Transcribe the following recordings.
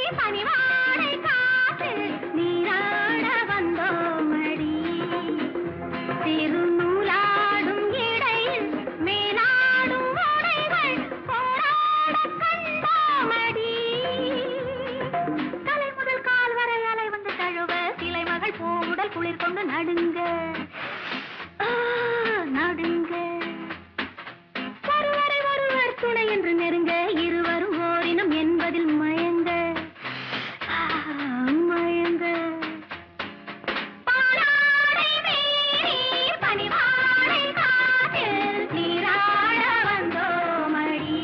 பனிவாடை காற்றில் நீராட வந்தோமடி திருநூலாடும் இடையில் மேலாடும் உடைகள் போராட கண்டோமடி தலை முதல் கால் வரை அலை வந்து தழுவ சிலை மகள் பூவுடல் குளிர் கொண்டு நடுங்க ஆ, நடுங்க ஒருவரை ஒருவர் துணை என்று நெருங்க இருவரும் ஓரினம் என்பதில் மயங்க ஆ, மயங்க பாலாடை மீறி பனிவாடை காற்றில் நீராட வந்தோமடி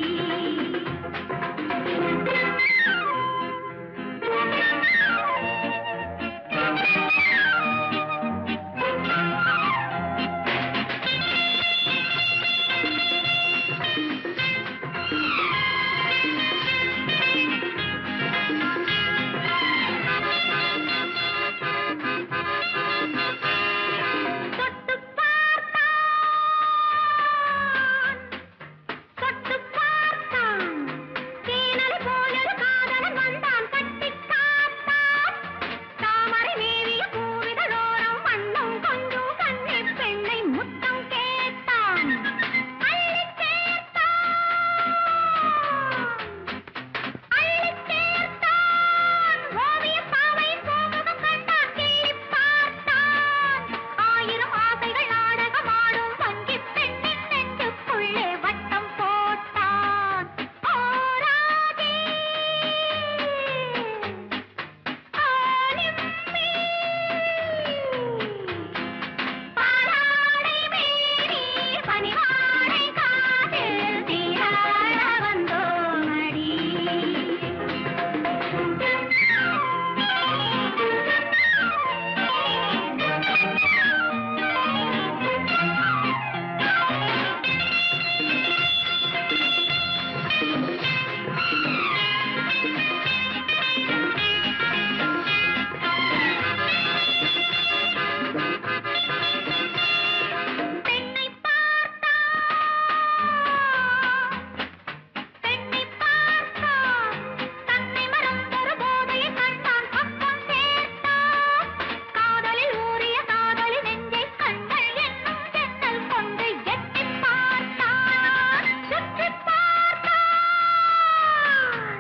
தொட்டு பார்த்தான் தொட்டு பார்த்தான் தேனலை போலொரு காதலன் வந்தான் கட்டிக் காத்தான் தாமரை மேவிய பூவிதழோரம் வண்ணம் கொஞ்சம் கண்ணிப் பெண்ணை முத்தம் கேட்டான் அள்ளிச் சேர்த்தான் அள்ளிச் சேர்த்தான் ஓவியப் பாவையின் பூமுகம் கண்டான் கிள்ளிப் பார்த்தான் ஆயிரம் ஆசைகள் நாடகமாடும் வங்கிப் பெண்ணின் நெஞ்சுக்குள்ளே வட்டம் போட்டான் ஓ ராஜே ஆலிம்மி பாலாடை மேனி பனிவாடை காதில் தீராட வந்தோமடி பெண்ணை பார்த்தான் பெண்ணை பார்த்தான் தன்னை மறந்தொரு போதையை கண்டான் பக்கம் சேர்த்தான் காதலில் ஊறிய காதலி நெஞ்சை கண்கள் என்னும் ஜன்னல் கொண்டு எட்டிப் பார்த்தான் சுற்றிப் பார்த்தான்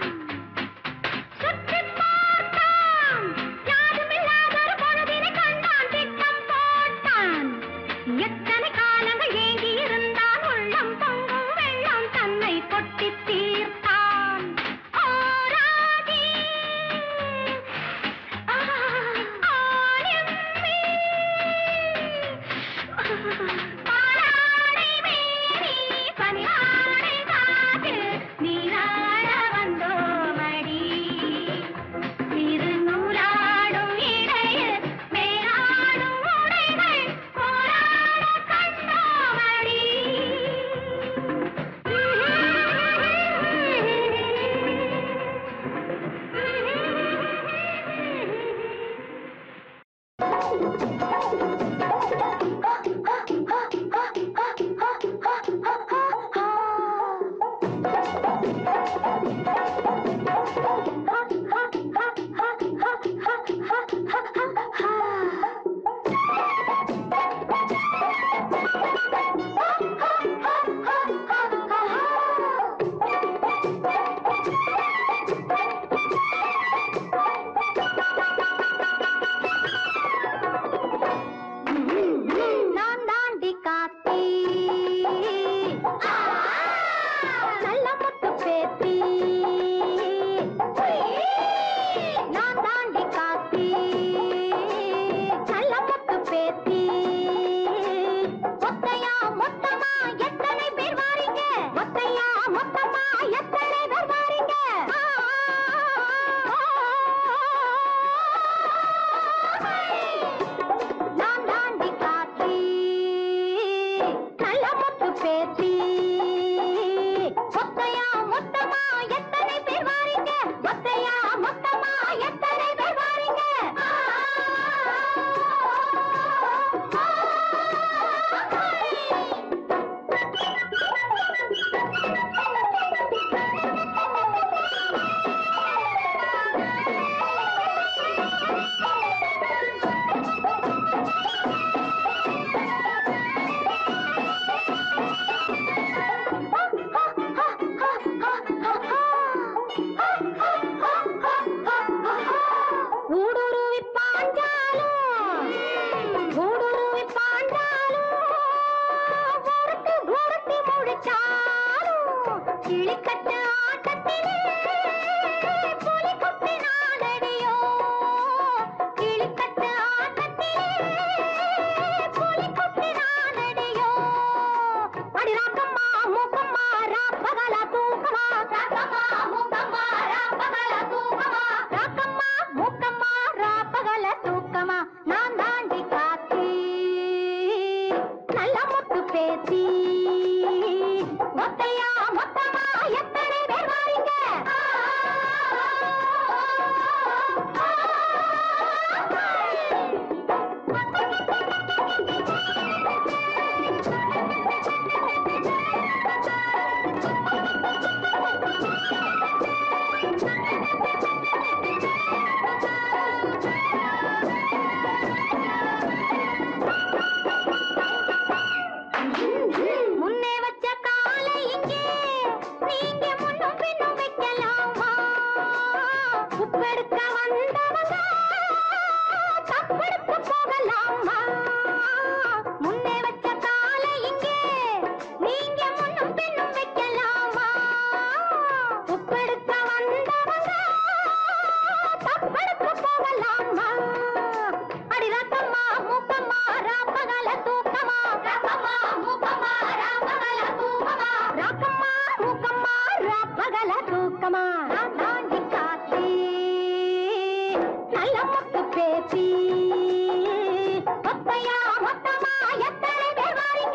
தூக்கமா நான் தாண்டி காத்தி நல்ல முத்து பேச்சு மொத்தையா மொத்தமா எத்தனை பேர் வாரீங்க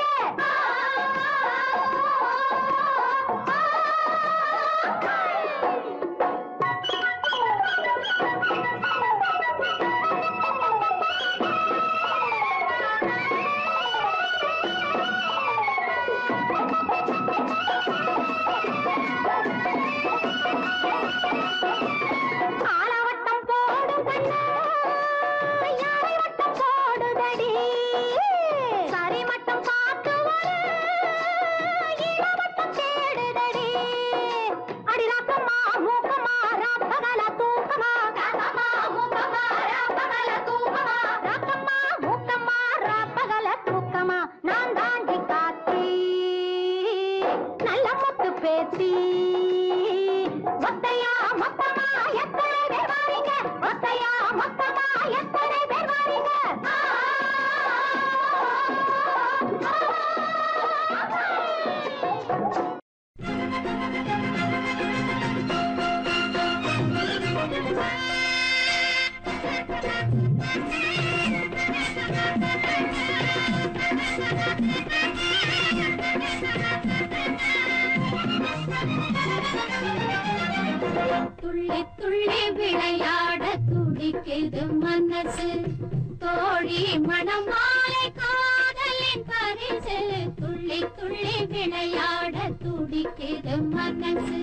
ஆலவட்டம் போடும் கண்ணு யாரை வட்டம் போடுதடி சரி மட்டம் பார்த்து ஒரு இளவட்டம் தேடுதடி அடி ராக்கம்மா மூக்கம்மா ராப்பகல தூக்கமா ராக்கம்மா மூக்கம்மா ராப்பகல தூக்கமா ராக்கம்மா மூக்கம்மா ராப்பகல தூக்கமா நான் தாண்டி காத்தி நல்ல முத்து பேச்சு ஒத்தையா மொத்தமா எத்தனை பேர் வாரீங்க ஒத்தையா மொத்தமா எத்தனை பேர் வாரீங்க துள்ளி துள்ளி விளையாட துடிக்குது மனசு தோழி மணமாலை காதலின் பரிசு துள்ளி துள்ளி விளையாட துடிக்குது மனசு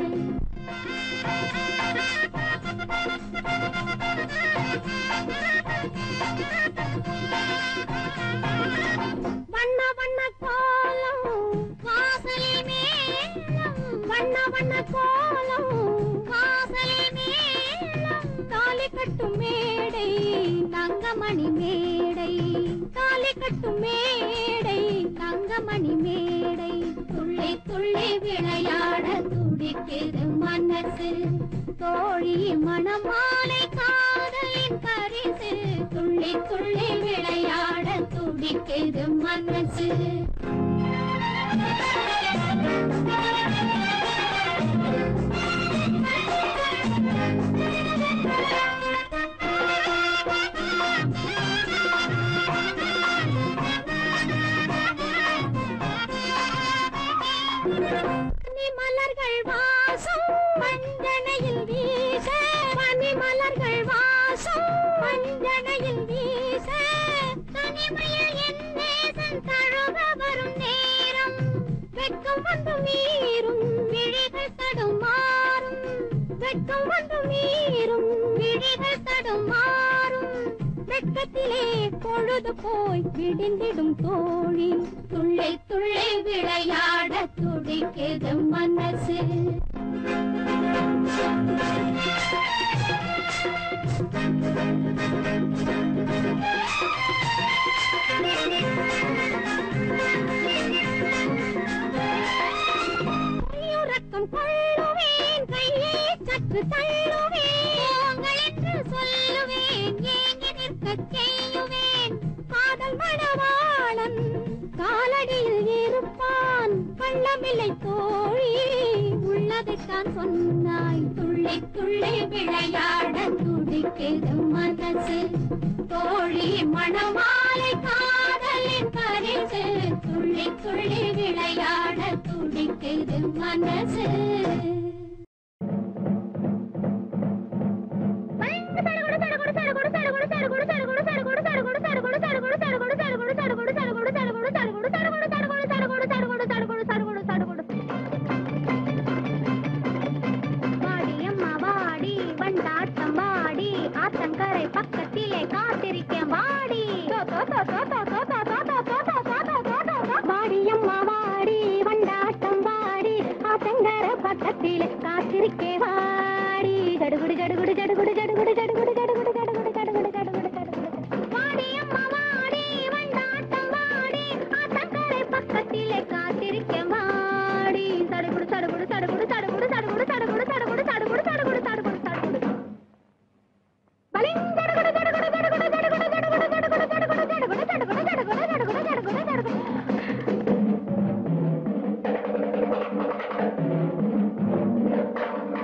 வண்ண வண்ண கோலம் வாசலில் மேலம் வண்ண வண்ண கோலம் வாசலில் மேலம் தாலி கட்டும் மேடை தங்கமணி மேடை தாலி கட்டும் மேடை தங்கமணி மேடை துள்ளி துள்ளி விளையாட துடிக்குது மனசு தோழி மணமாலை காதலின் பரிசு துள்ளி துள்ளி விளையாட துடிக்குது மனசு பனிமலர்கள் வாசம் மஞ்சனையில் வீச பனிமலர்கள் வாசம் மஞ்சனையில் வீச தனிமையில் என் நேசன் தழுவ வரும் நேரம் வெட்கம் வந்து மீறும் விழிகள் தடுமாறும் வெட்கம் வந்து மீறும் விழிகள் தடுமாறும் வெட்கத்திலே பொழுது போய் விடிந்திடும் தோழி துள்ளை துள்ளை விளையாட துடிக்குது மனசு கையுறக்கம் கொள்ளுவேன் கையை சற்று தள்ளுவேன் உங்கள் என்று சொல்லுவேன் ஏங்கி நிற்கச் செய்யுவேன் காதல் மணவாளன் காலடியில் இருப்பான் கள்ளமில்லை தோழி உள்ளதைத்தான் சொன்னாய் துள்ளி துள்ளி விளையாட துடிக்குது மனசு தோழி மணமாலை காதலின் பரிசு துள்ளி துள்ளி விளையாட துடிக்குது மனசு வாடியம்மா வாடி வண்டாட்டம் வாடி ஆத்தங்கரை பக்கத்திலே காத்திருக்கேன் வாடி வாடியம்மா வாடி வண்டாட்டம் வாடி ஆத்தங்கரை பக்கத்திலே காத்திருக்கே வாடி ஜடுகுடு ஜடுகுடு ஜடுகுடு ஜடுகுடு ஜடுகுடு ஜடுகுடு ஜடுகுடு ஜடுகுடு ஜடுகுடு ஜடுகுடு வாடியம்மா வாடி வண்டாட்டம் வாடி ஆத்தங்கரை பக்கத்திலே காத்திருக்கேன் வாடி சடுகுடு சடுகுடு சடுகுடு சடுகுடு சடுகுடு சடுகுடு சடுகுடு சடுகுடு சடுகுடு சடுகுடு சடுகுடு பலிங் ஜடுகுடு ஜடுகுடு ஜடுகுடு ஜடுகுடு ஜடுகுடு ஜடுகுடு ஜடுகுடு ஜடுகுடு ஜடுகுடு ஜடுகுடு ஜடுகுடு ஜடுகுடு ஜடுகுடு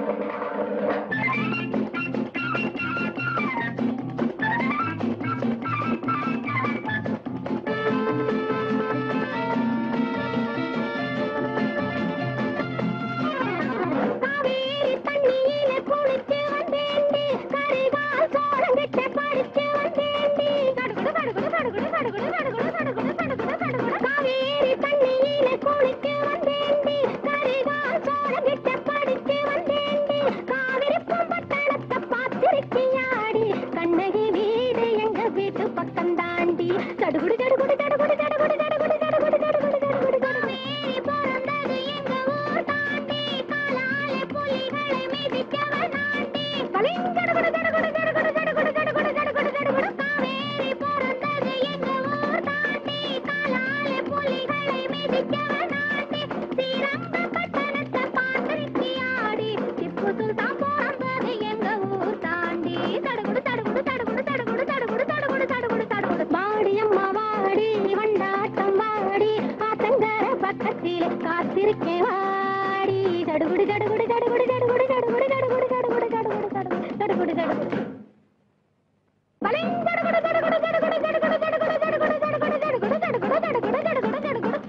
சுல்தான் பிறந்தது எங்க ஊர் தாண்டி தடுகுடு தடுகுடு தடுகுடு தடுகுடு தடுகுடு தடுகுடு தடுகுடு தடுகுடு வாடி அம்மா வாடி வண்டாட்டம் வாடி ஆத்தங்கர பக்கத்திலே காத்திருக்கேன் வாடி தடுகுடு தடுகுடு தடுகுடு தடுகுடு தடுகுடு தடுகுடு தடுகுடு தடுகுடு தடுகுடு தடுகுடு தடுகுடு பலிங் தடுகுடு தடுகுடு தடுகுடு தடுகுடு தடுகுடு தடுகுடு தடுகுடு தடுகுடு தடுகுடு தடுகுடு தடுகுடு தடுகுடு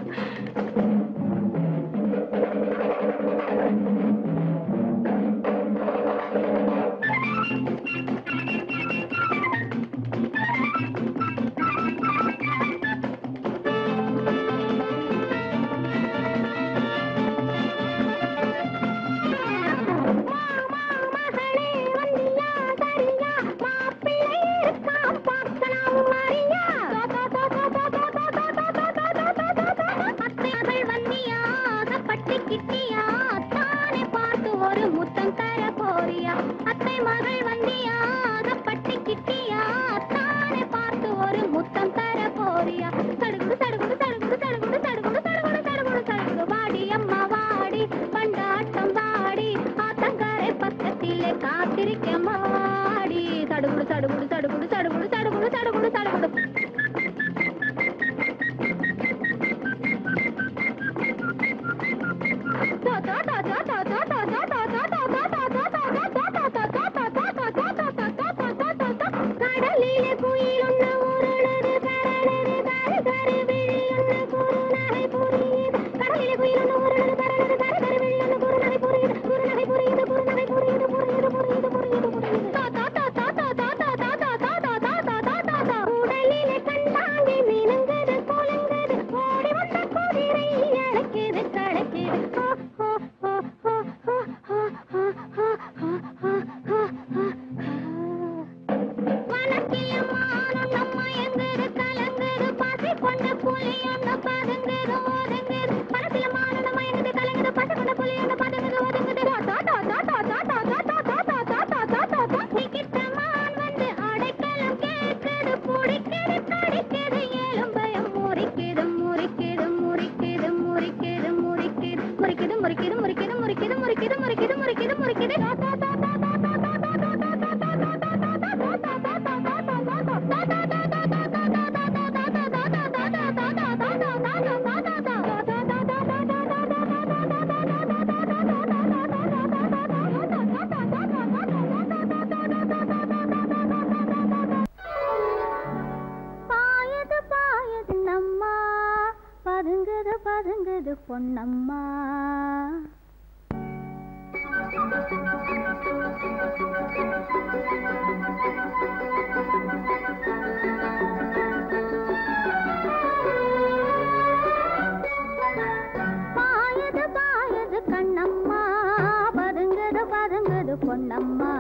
மகளே வந்தியா சரியா மாப்பிள்ளை இருக்கான் பார்க்கலாம் மரியா அத்தைகள் வந்தியா பட்டி கிட்டியா தானே பார்த்து ஒரு முத்தம் தர போறியா அத்தை மகள் வந்தியா பட்டி கிட்டியா தானே பார்த்து ஒரு முத்தம் தர போறியா தடுகுடு தடுகுடு தடுகுடு தடுகுடு தடுகுடு தடுகுடு தடுகுடு தடுகுடு வாடி அம்மா வாடி பண்டாட்டம் வாடி ஆத்தங்கரை பக்கத்திலே காத்திருக்க மாடி தடுகுடு தடுகுடு தடுகுடு தடுகுடு தடுகுடு தடுகுடு தடுகுடு கடலிலே குயில் ஒண்ணு உருளுது கரடுது கரு கரு விழி ஒண்ணு குறுநகை புரியுது கடலிலே குயில் ஒண்ணு உருளுது கரடுது கரு கரு விழி ஒண்ணு குறுநகை புரியுது குறுநகை புரியுது குறுநகை புரியுது புரியுது புரியுது புரியுது புரியுது தா தா தா தா தா தா தா தா தா தா தா தா தா தா தா உடலிலே கண்டாங்கி மினுங்குது குலுங்குது ஓடி வந்த குதிரை அழைக்குது கழைக்குது ஹோ ஹோ ஹோ ஹோ ஹோ ஹோ ஹோ ஹோ ஹோ ஹோ ஹோ வனத்தில மானும் மயங்குது கலங்குது பசி கொண்ட புலி ஒண்ணு பதுங்குது ஒதுங்குது வனத்தில மானும் மயங்குது கலங்குது பசி கொண்ட புலி ஒண்ணு பதுங்குது ஒதுங்குது தா தா தா தா தா தா தா தா தா தா தா தா தா தா தா நிக்கிட்ட மான் வந்து அடைக்கலம் கேட்குது பிடிக்குது கடிக்குது எலும்பயம் முறிக்குது முறிக்குது முறிக்குது முறிக்குது முறிக்குது முறிக்குது முறிக்குது முறிக்குது முறிக்குது முறிக்குது முறிக்குது முறிக்குது முறிக்குது தா தா தா தா தா தா தா தா தா தா தா தா தா பாயது பாயது நம்மா பதுங்குது பதுங்குது பொன்னம்மா பாயது பாயது கண்ணம்மா பதுங்குது பதுங்குது பொன்னம்மா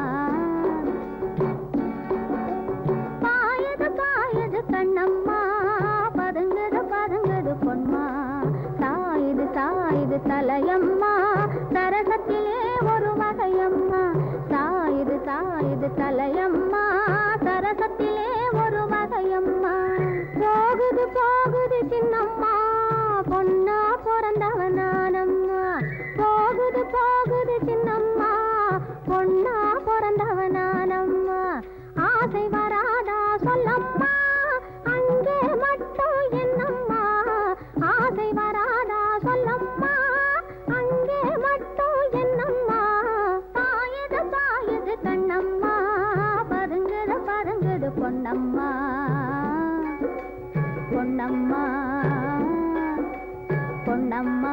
பாயது பாயது கண்ணம்மா பதுங்குது பதுங்குது பொன்மா சாயுது சாயுது தலையம்மா சரசத்திலே ஒரு வகையம்மா சாயுது சாயுது தலையம்மா சரசத்திலே ஒரு வகையம்மா போகுது போகுது சின்னம்மா பொன்னா பிறந்தவன் நானம்மா போகுது போகுது சின்னம்மா பொன்னா பிறந்தவன் நானம்மா ஆசை வராதா சொல்லம்மா அங்கே மட்டும் என்னம்மா ஆசை வராதா சொல்லம்மா அங்கே மட்டும் என்னம்மா பாயது பாயது கண்ணம்மா பதுங்குது பதுங்குது பொன்னம்மா பொன்னம்மா பொன்னம்மா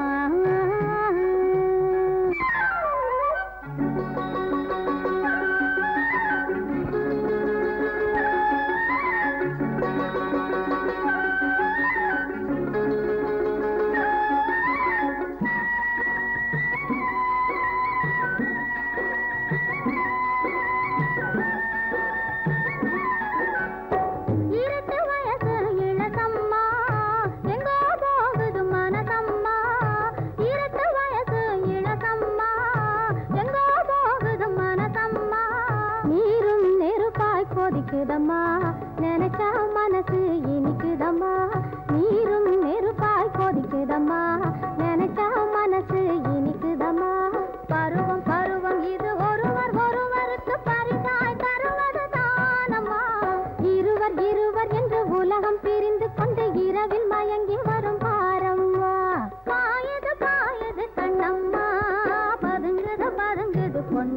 இருட்டு வயசு இளசம்மா எங்கோ போகுது மனசம்மா இருட்டு வயசு இளசம்மா எங்கோ போகுது மனசம்மா நீரும் நெருப்பாய் கொதிக்குதம்மா நினைச்சா மனசு இனிக்குதம்மா நீரும் நெருப்பாய் கொதிக்குதம்மா நினைச்சா மனசு இனிக்குதம்மா பருவம் பருவம்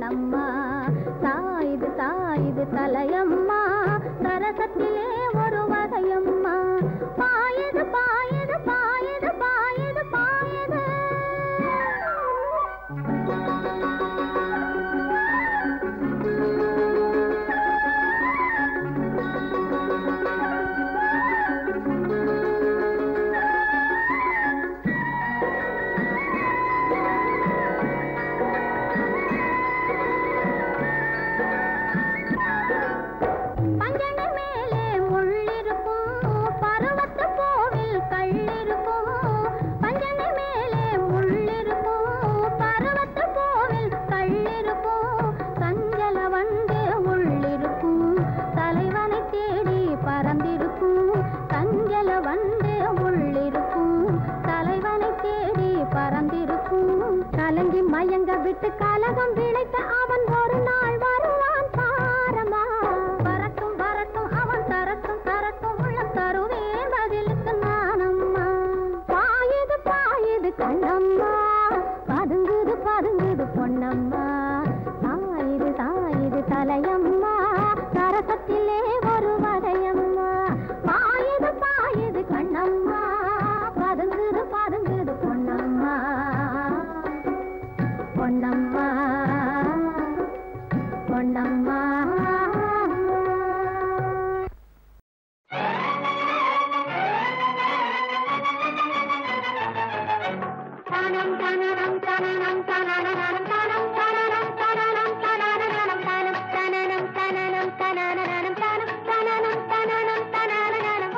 கண்ணம்மா சாயுது சாயுது தலையம்மா சரசத்திலே ஒரு வகையம்மா பாயுது பாயுது பாயுது பாயுது பாயுது பஞ்சனை மேலே முள்ளிருக்கும் பருவத்து பூவில் கள்ளிருக்கும் பஞ்சனை மேலே முள்ளிருக்கும் பருவத்து பூவில் கள்ளிருக்கும் சஞ்சல வந்து உள்ளிருக்கும் தலைவனை தேடி பறந்திருக்கும் சஞ்சல வந்து உள்ளிருக்கும் தலைவனை தேடி பறந்திருக்கும் கலங்கி மயங்க விட்டு கலகம் விளைத்த அவன் ஒரு நாள் வருவான் பாரமா வரட்டும் வரட்டும் அவன் தரட்டும் தரட்டும் உள்ளம் தருவேன் பதிலுக்கு நானம்மா பாயுது பாயுது கண்ணம்மா பதுங்குது பதுங்குது பொன்னம்மா சாயுது சாயுது தலையம்மா சரசத்திலே ஒரு வகையம்மா பாயுது பாயுது கண்ணம்மா பதுங்குது பதுங்குது பொன்னம்மா பொன்னம்மா பொன்னம்மா தனம் தனனம் தனனம் தனனனம் தனம் தனனம் தனனம் தனனனம் தனம் தனனம் தனனம் தனனனம் தனம் தனனம் தனனம் தனனனம்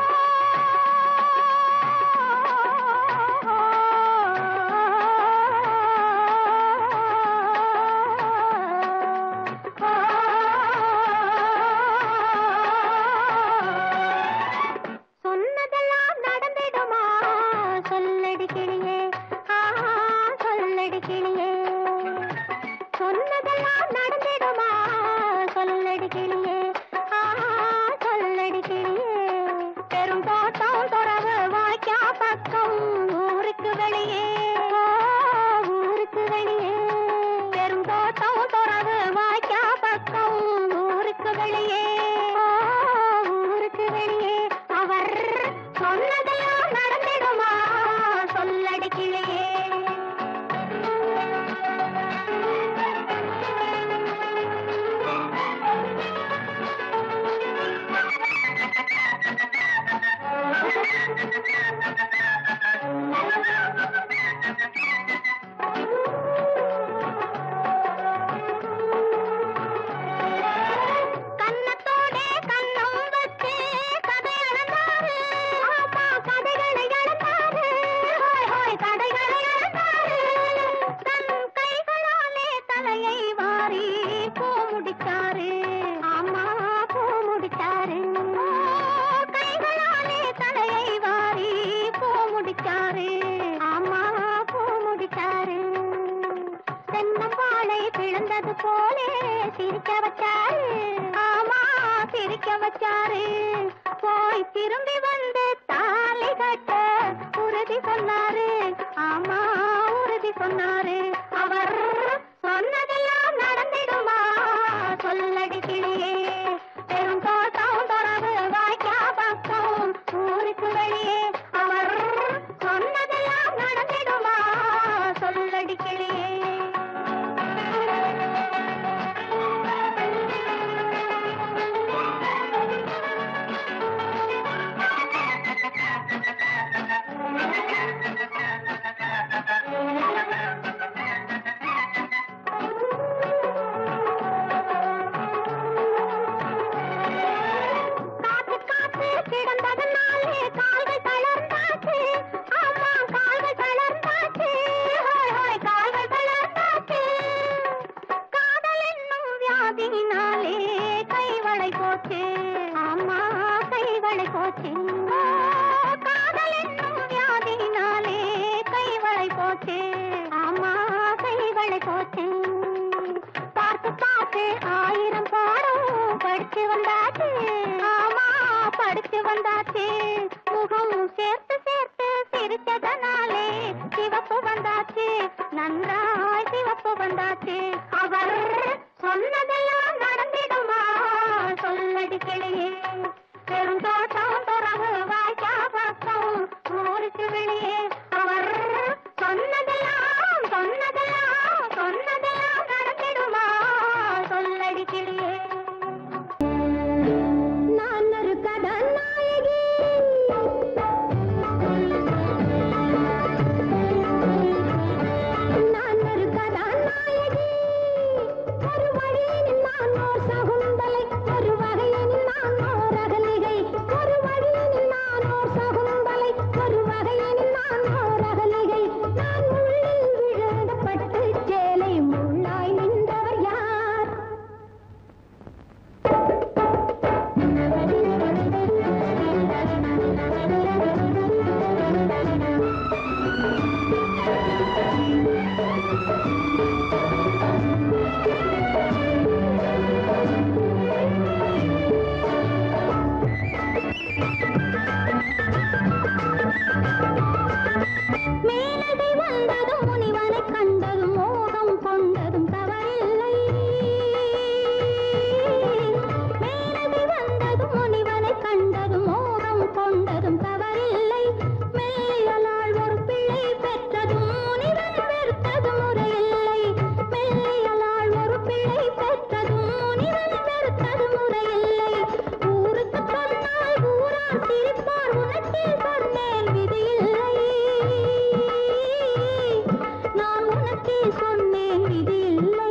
சொன்னதெல்லாம் நடந்திடுமா சொல்லடி கிளியே ஆஹா சொல்லடி கிளியே சொன்னதெல்லாம் நடந்திடுமா சொல்லடி கிளியே ஆஹா சொல்லடி கிளியே பெரும் தோட்டம் துறவு வாய்க்கா பக்கம் ஊருக்கு வெளியே ஓ, ஊருக்கு வெளியே பெரும் தோட்டம் துறவு வாய்க்கா பக்கம் ஊருக்கு வெளியே ஓ, ஊருக்கு வெளியே அவர் சொன்னதெல்லாம் நடந்திடுமா சொல்லடி கிளியே கண்ணத்தோட கண்ணம் வச்சு கதை அளந்தாரு ஆமா கதைகளை அளந்தாரு ஹோய் ஹோய் கதைகளை அளந்தாரு தன் கைகளாலே தலையை வாரி பூ முடிச்சாரு ஆமா பூ முடிச்சாரு ஓ, கைகளாலே தலையை வாரி பூ முடிச்சாரு ஆமா பூ முடிச்சாரு தென்னம்பாளை பிளந்தது போலே சிரிக்க வச்சாரு ஆமா சிரிக்க வச்சாரு போய் திரும்பி வந்து தாலி கட்ட உறுதி சொன்னாரு ஆமா உறுதி சொன்னாரு அவர் சொன்னதெல்லாம் நடந்திடுமா சொல்லடி கிளியே பெரும் தோட்டம் துறவு வாய்க்கா பக்கம் ஊருக்கு வெளியே அவர் சொன்னதெல்லாம் நடந்திடுமா சொல்லடி கிளியே காத்து காத்து கிடந்ததனாலே கால்கள் தளர்ந்தாச்சு ஆமா கால்கள் தளர்ந்தாச்சு ஹோய் ஹோய் கால்கள் தளர்ந்தாச்சு காதல் என்னும் வியாதியினாலே கைவளை போச்சு ஆமா கைவளை போச்சு ஓ, காதல் என்னும் வியாதியினாலே கைவளை போச்சு ஆமா கைவளை போச்சு பார்த்து பார்த்து ஆயிரம் பாடம் படிச்சு வந்தாச்சு ஆமா படிச்சு வந்தாச்சு முகம் சேர்த்து சேர்த்து சிரிச்சதனாலே சிவப்பு வந்தாச்சு நன்றாய் சிவப்பு வந்தாச்சு அவர் சொன்னதெல்லாம் நடந்திடுமா சொல்லடி கிளியே பெரும் தோட்டம் பிறகு வாய்க்கா பக்கம் ஊருக்கு வெளியே அவர் சொன்னதெல்லாம் சொன்னதெல்லாம் சொன்னதெல்லாம் நடந்திடுமா சொல்லடி கிளியே நான் ஒரு கதாநாயகி நான் ஒரு கதாநாயகி ஒரு வழியினில் நான் ஓர் சகுந்தலை ஒரு வகையினில் நான் ஓர் அகலிகை ஒரு வழியினில் நான் ஓர் சகுந்தலை ஒரு வகையினில் நான் ஓர் அகலிகை நான் உள்ளில் விழுந்த பட்டு சேலை முள்ளாய் நின்றவர் யார் மேலதை வந்ததும் முனிவனை கண்டதும் மோகம் கொண்டதும் தவறில்லை மேலதை வந்ததும் முனிவனை கண்டதும் மோகம் கொண்டதும் தவறில்லை மெல்லியலால் ஒரு பிள்ளை பெற்றதும் முனிவன் வெறுத்ததும் முறையில்லை மெல்லியலால் ஒரு பிள்ளை பெற்றதும் முனிவன் வெறுத்ததும் முறையில்லை ஊருக்கு சொன்னால் ஊரார் சிரிப்பார் உனக்கே சொன்னேன் விதியில்லை நான் உனக்கே சொன்னேன் விதியில்லை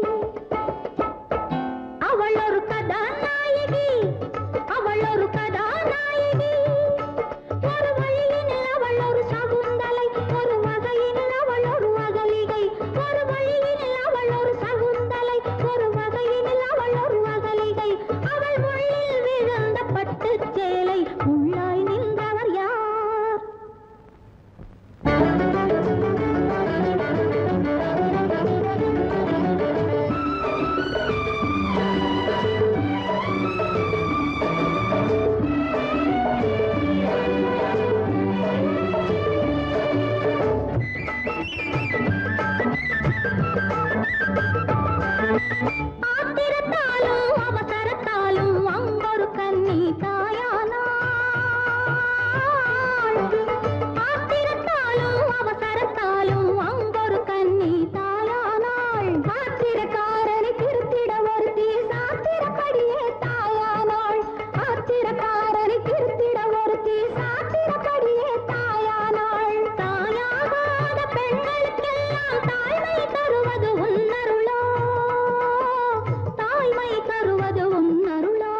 அவள் ஒரு கதாநாயகி அவள் ஒரு கதாநாயகி ஒரு வழியினில் அவள் ஒரு சகுந்தலை ஒரு வகையினில் அவள் ஒரு அகலிகை ஒரு வழியினில் அவள் ஒரு சகுந்தலை ஒரு வகையினில் அவள் ஒரு அகலிகை அவள் முள்ளில் விழுந்த பட்டுச் சேலை உள்ளாய் நின்றவர் யார் ஆத்திரத்தாலும் அவசரத்தாலும் அங்கொரு கன்னி தாயானாள் ஆத்திரத்தாலும் அவசரத்தாலும் அங்கொரு கன்னி தாயானாள் ஆத்திரக்காரனை திருத்திட ஒருத்தி சாத்திரப்படியே தாயானாள் ஆத்திரக்காரனை திருத்திட ஒருத்தி சாத்திரப்படியே தாயானாள் தாயாகாத பெண்களுக்கெல்லாம் தாய்மை தருவது உன்னருளோ தாய்மை தருவது உன்னருளோ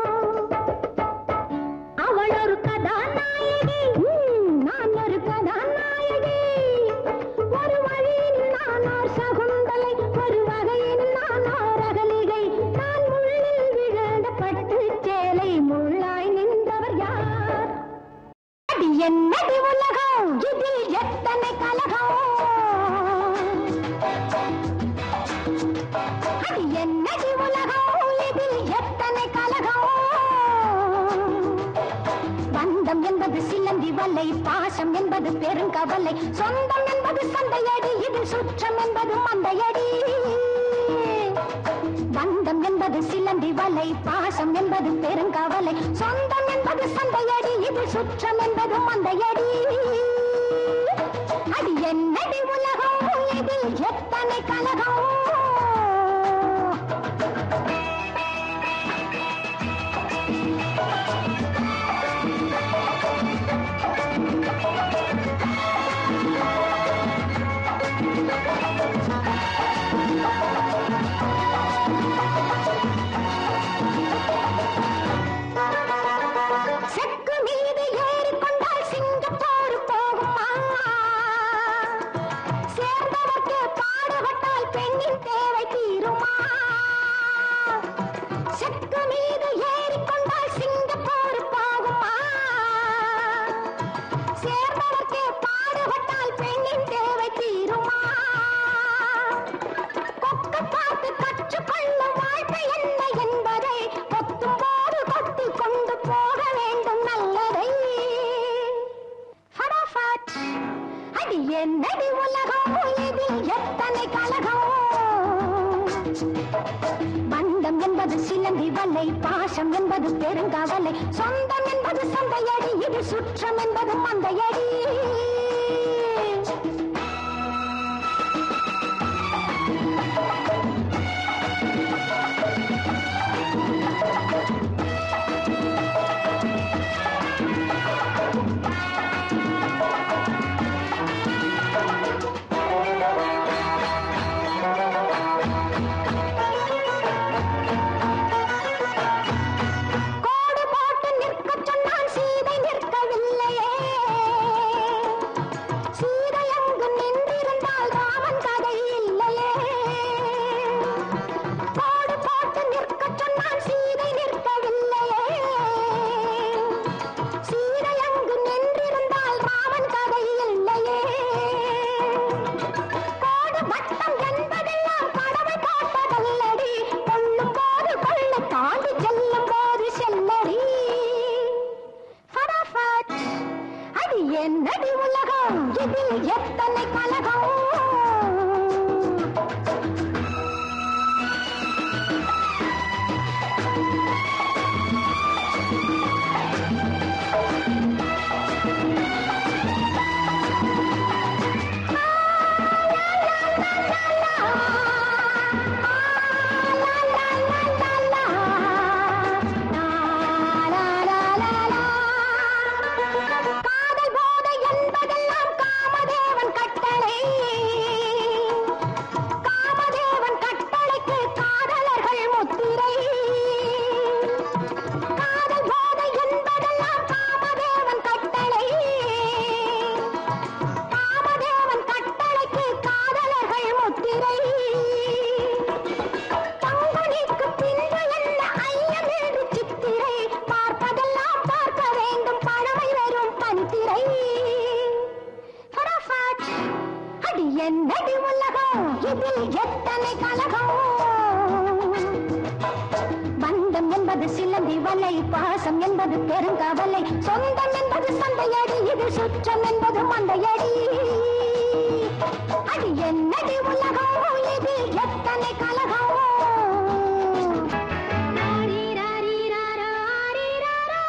அவள் ஒரு கதாநாயகி ம், நான் ஒரு கதாநாயகி ஒரு வழியில் நான் ஓர் சகுந்தலை ஒரு வகையில் நான் ஓர் அகலிகை நான் முள்ளில் விழுந்த பட்டு சேலை முள்ளாய் நின்றவர் யார் அடி என்னடி உலகம் இதில் எத்தனை கலகம் அடி என்னடி உலகம் இதில் எத்தனை கலகம் பந்தம் என்பது சிலந்தி வலை பாசம் என்பது பெருங்கவலை சொந்தம் என்பது சந்தையடி இதில் சுற்றம் என்பது மந்தையடி பந்தம் என்பது சிலந்தி வலை பாசம் என்பது பெருங்கவலை சொந்தம் என்பது சந்தையடி இதில் சுற்றம் என்பது மந்தையடி அடி என்னடி உலகம் இதில் எத்தனை கலகம் செக்கு மீது ஏறிக்கொண்டால் சிங்கப்பூர் போகுமா சேர்ந்தவர்க்கு பாடுபட்டால் பெண்ணின் தேவை தீருமா செக்கு மீது ஏறிக்கொண்டால் சிங்கப்பூர் போகுமா சேர்ந்தவர்க்கு பாடுபட்டால் பெண்ணின் தேவை தீருமா கொக்கு பார்த்து கற்றுக்கொள்ளும் வாழ்க்கை என்ன என்பதை கொத்தும் போது கொத்தி கொண்டு போக வேண்டும் நல்லதை ஃபடாஃபட். அடி என்னடி உலகம் இதில் எத்தனை கலகம் பந்தம் என்பது சிலந்தி வலை பாசம் என்பது பெருங்கவலை சொந்தம் என்பது சந்தையடி இது சுற்றம் என்பது மந்தையடி கோடு போட்டு நிற்கச் சொன்னால் சீதை நிற்கவில்லையே சீதை அங்கு நின்றிருந்தால் ராமன் கதை இல்லையே கோடு போட்டு நிற்கச் சொன்னால் சீதை நிற்கவில்லையே சீதை அங்கு நின்றிருந்தால் ராமன் கதை இல்லையே கோடு வட்டம் என்பதெல்லாம் கடவுள் போட்டதல்லடி கொள்ளும் போது கொள்ள தாண்டி செல்லும் போது செல்லடி ஃபடாஃபட் அது என்னடி உலகம் இதில் எத்தனை கலகம் காதல் போதை என்பதெல்லாம் காமதேவன் கட்டளை காமதேவன் கட்டளைக்கு காதலர்கள் முத்திரை காதல் போதை என்பதெல்லாம் காமதேவன் கட்டளை காமதேவன் கட்டளைக்கு காதலர்கள் முத்திரை பங்குனிக்கு பின்பு என்ன ஐயம் என்று சித்திரை பார்ப்பதெல்லாம் பார்க்க வேண்டும் பழமை வரும் பனித்திரை ஃபடாஃபட் அடி என்னடி உலகம் இதில் எத்தனை கலகம் பந்தம் என்பது சிலந்தி வலை பாசம் என்பது பெருங்கவலை சொந்தம் என்பது சந்தையடி இது சுற்றம் என்பது மந்தையடி அது என்னடி உலகம் இது எத்தனை கலகம் ஆரீராரீராரா, ஆரீராரா.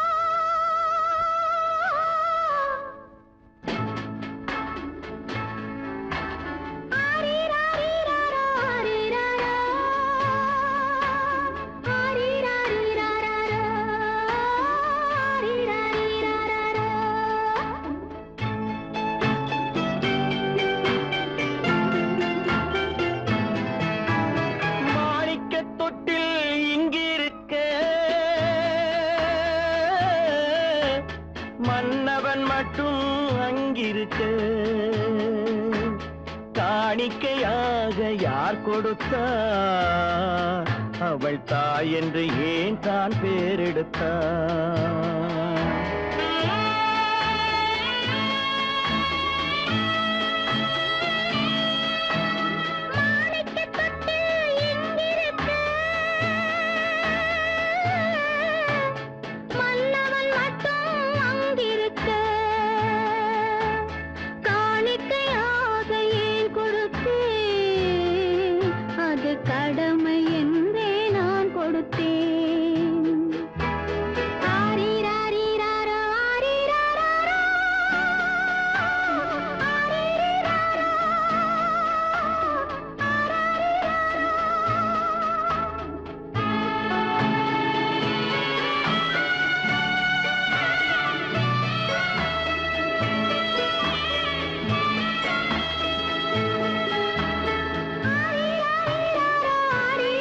ஆரீராரீராரா, ஆரீராரா. ஆரீராரீராரா, ஆரீராரீராரா. மாணிக்க தொட்டில் இங்கிருக்க மன்னவன் மட்டும் அங்கிருக்க காணிக்கையாக யார் கொடுத்தா அவள் தாய் என்று ஏன் தான் பேரெடுத்தா மாணிக்கத் தொட்டில் இங்கிருக்க. மன்னவன் மட்டும் அங்கிருக்க. காணிக்கையாக ஏன் கொடுத்தேன்? அது கடமை என்றே நான் கொடுத்தேன் ஆரீராரீராரா, ஆரீராராரா. ஆரீராரா,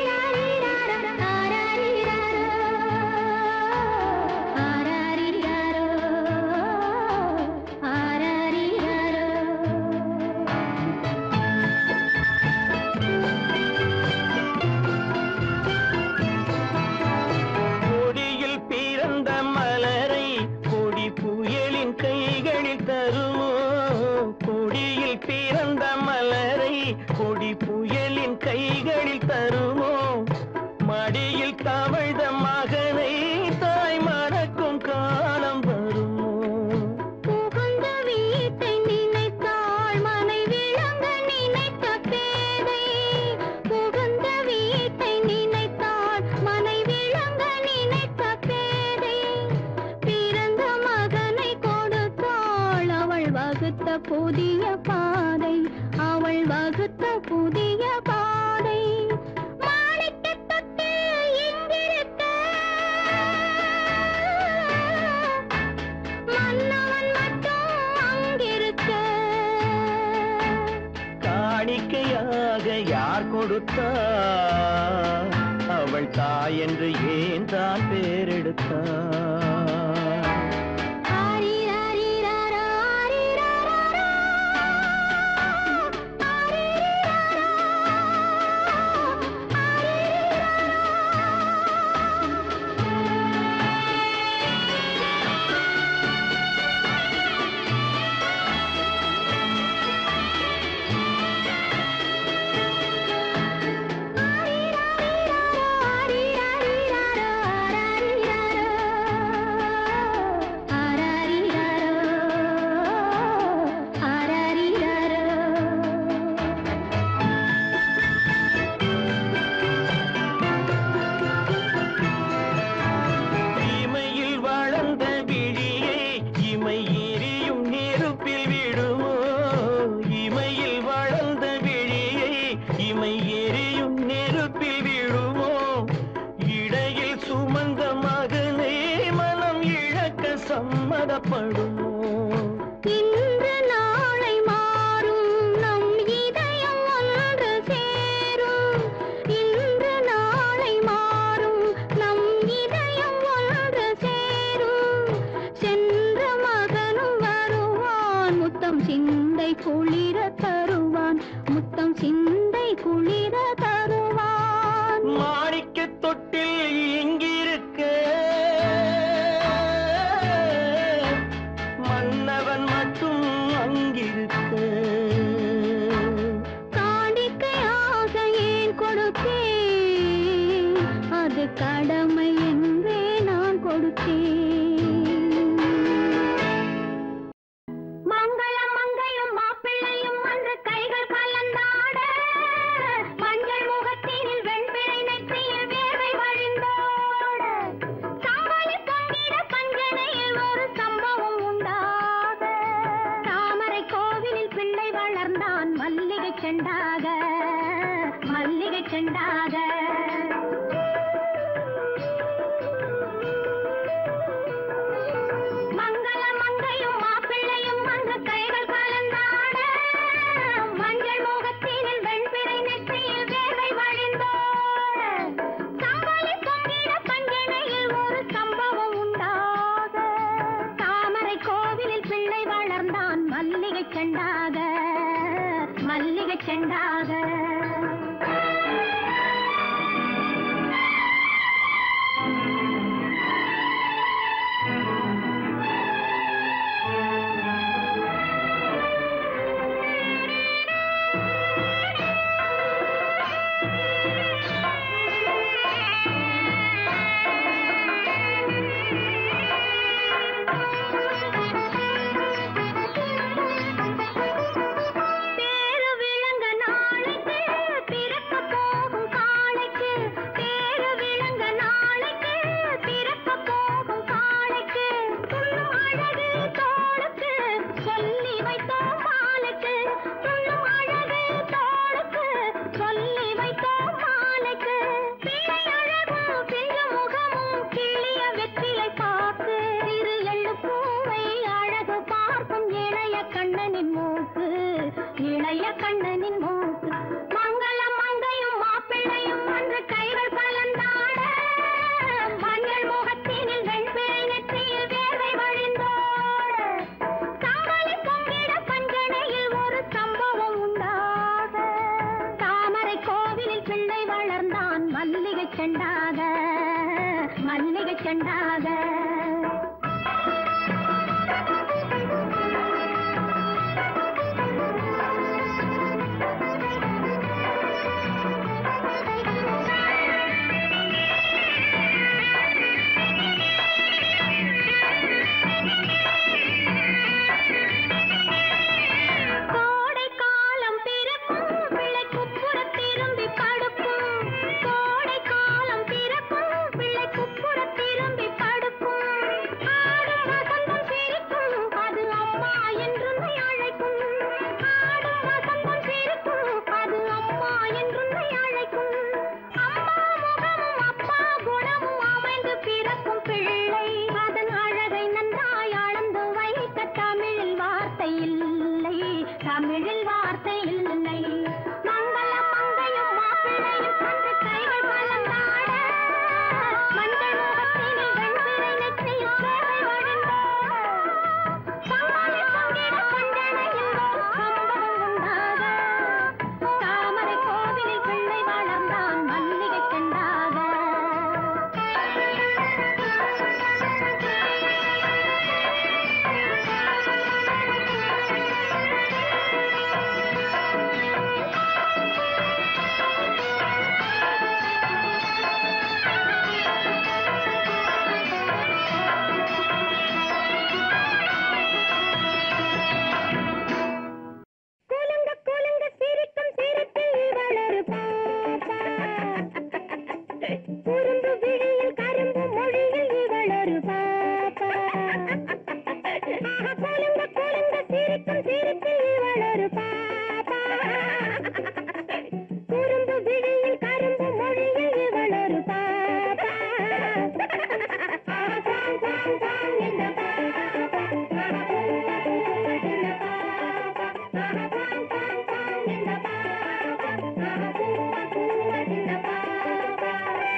கொடுத்தாள் அவள் தாய் என்று ஏன் தான் பேரெடுத்தாள் ஆரிராரிராரா, ஆரிராராரா. ஆரிரிராரா. இமையில் வளர்ந்த விழியை இமை எரியும் நெருப்பில் விடுமோ இமையில் வளர்ந்த விழியை இமை எரியும் நெருப்பில் விடுமோ இடையில் சுமந்த மகனே மனம் இழக்க சம்மதப்படுமோ இன்று நாளை மாறும் நம் இதயம் ஒன்று சேரும் இன்று நாளை மாறும் நம் இதயம் ஒன்று சேரும் சென்ற மகனும் வருவான் முத்தம் சிந்தை குளிர தருவான் முத்தம் சிந்தை குளிர தருவான் மாணிக்க தொட்டில் இங்கிருக்க மன்னவன் மட்டும் அங்கிருக்க காணிக்கையாக ஏன் கொடுத்தேன் அது கடமை என்றே நான் கொடுத்தேன் மங்களம் மங்கையும் மாப்பிள்ளையும் அன்று கைகள் கலந்தாட மஞ்சள் முகத்தினில் வெண்பிழை நெற்றியில் வேர்வை வழிந்தோட சாவலி பொங்கிட பஞ்சனையில் ஒரு சம்பவம் உண்டாக தாமரை கோவிலில் பிள்ளை வளர்ந்தான் மல்லிகை செண்டாக மல்லிகை செண்டாக மங்கள மங்கையும் மாப்பிள்ளையும் அன்று கைகள் கலந்தாட மஞ்சள் முகத்தினில் வெண்பிறை நெற்றியில் வேர்வை வழிந்தோட சம்பளி பொங்கிட பஞ்சனையில் ஒரு சம்பவம் உண்டாக தாமரை கோவிலில் பிள்ளை வளர்ந்தான் மல்லிகை செண்டாக மல்லிகை செண்டாக பேரு விளங்க நாளைக்கு பிறக்க போகும் காளைக்கு பேரு விளங்க நாளைக்கு பிறக்க போகும் காளைக்கு துள்ளும் அழகு தோளுக்கு சொல்லி வைத்தோம் மாலைக்கு துள்ளும் அழகு தோளுக்கு சொல்லி வைத்தோம் மாலைக்கு பிள்ளை அழகும் பிஞ்சு முகமும் கிளிய வெற்றிலை பார்த்து திரு எள்ளு பூவை அழகு பார்க்கும் இளைய கண்ணனின் மூக்கு இளைய கண்ணனின் மூக்கு மங்கள மங்கையும் மாப்பிள்ளையும் அன்று கைகள் கலந்தாட மஞ்சள் முகத்தினில் வெண்பிழை நெற்றியில் வேர்வை வழிந்தோட சாவலி பொங்கிட பஞ்சனையில் ஒரு சம்பவம் உண்டாக தாமரை கோவிலில் பிள்ளை வளர்ந்தான் மல்லிகை செண்டாக மல்லிகை செண்டாக கோடை காலம் பிறக்கும் பிள்ளை குப்புற திரும்பி படுக்கும் கோடை காலம் பிறக்கும் பிள்ளை குப்புற திரும்பி படுக்கும் மனதினையும் கொண்டு கைகள் கலந்தாட மஞ்சள் முகத்தினில் வெண்பிறை நெற்றியில் சேவை வழிந்த பங்காளி பங்கிட பஞ்சனையும் சம்பவம் உண்டாக தாமரை கோவிலில் பிள்ளை வளர்ந்தான் மல்லிகை செண்டாக குலுங்க குலுங்க சிரிக்கும் சிரிப்பில் வளரு பாப்பா குறும்பு விழியில் கரும்பு மொழியில் இவளொரு பாப்பா ஆஹா, குலுங்க குலுங்க சிரிக்கும் சிரிப்பில் இவளொரு பாப்பா குறும்பு விழியில் கரும்பு மொழியில் இவளொரு பாப்பா ஆஹா, பாங், பாங், பாங் இந்த பாப்பா. ஆஹா, பூவா, பூவா சின்ன பாப்பா. ஆஹா, பாங், பாங், பாங் இந்த பாப்பா. ஆஹா, பூவா, பூவா சின்ன பாப்பா.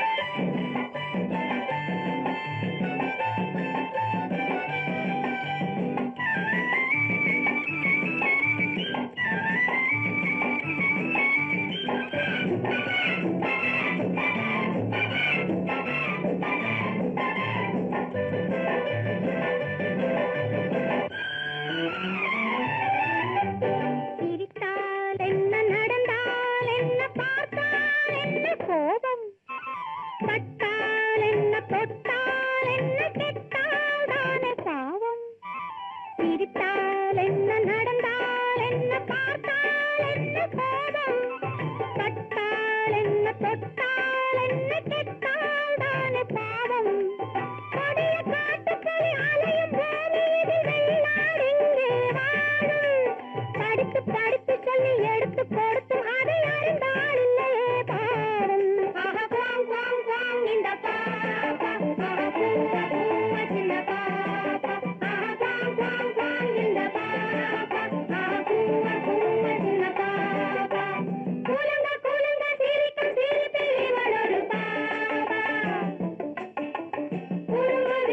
சிரித்தால் என்ன நடந்தால் என்ன பார்த்தால் என்ன கோபம் பட்டால் என்ன தொட்டால் என்ன கெட்டால் தானே பாவம் சிரித்தால் என்ன நடந்தால் என்ன பார்த்தால் என்ன கோபம் பட்டால் என்ன தொட்டால் என்ன கெட்டால் தானே பாவம் கொடிய காட்டுக்களி அலையும் பூமியில் வெள்ளாடிங்கே வாழும் படித்து படித்து சொல்லி எடுத்து கொடுத்து அதை அறிந்தாள் இல்லையே பாவம் ஆஹா, குவாங், குவாங், குவாங் இந்த பாப்பா. ஆஹா, பூவா, பூவா சின்ன பாப்பா. ஆஹா, குவாங், குவாங், குவாங் இந்த பாப்பா. ஆஹா, பூவா, பூவா சின்ன பாப்பா. குலுங்க, குலுங்க சிரிக்கும் சிரிப்பில் இவளொரு பாப்பா. குறும்பு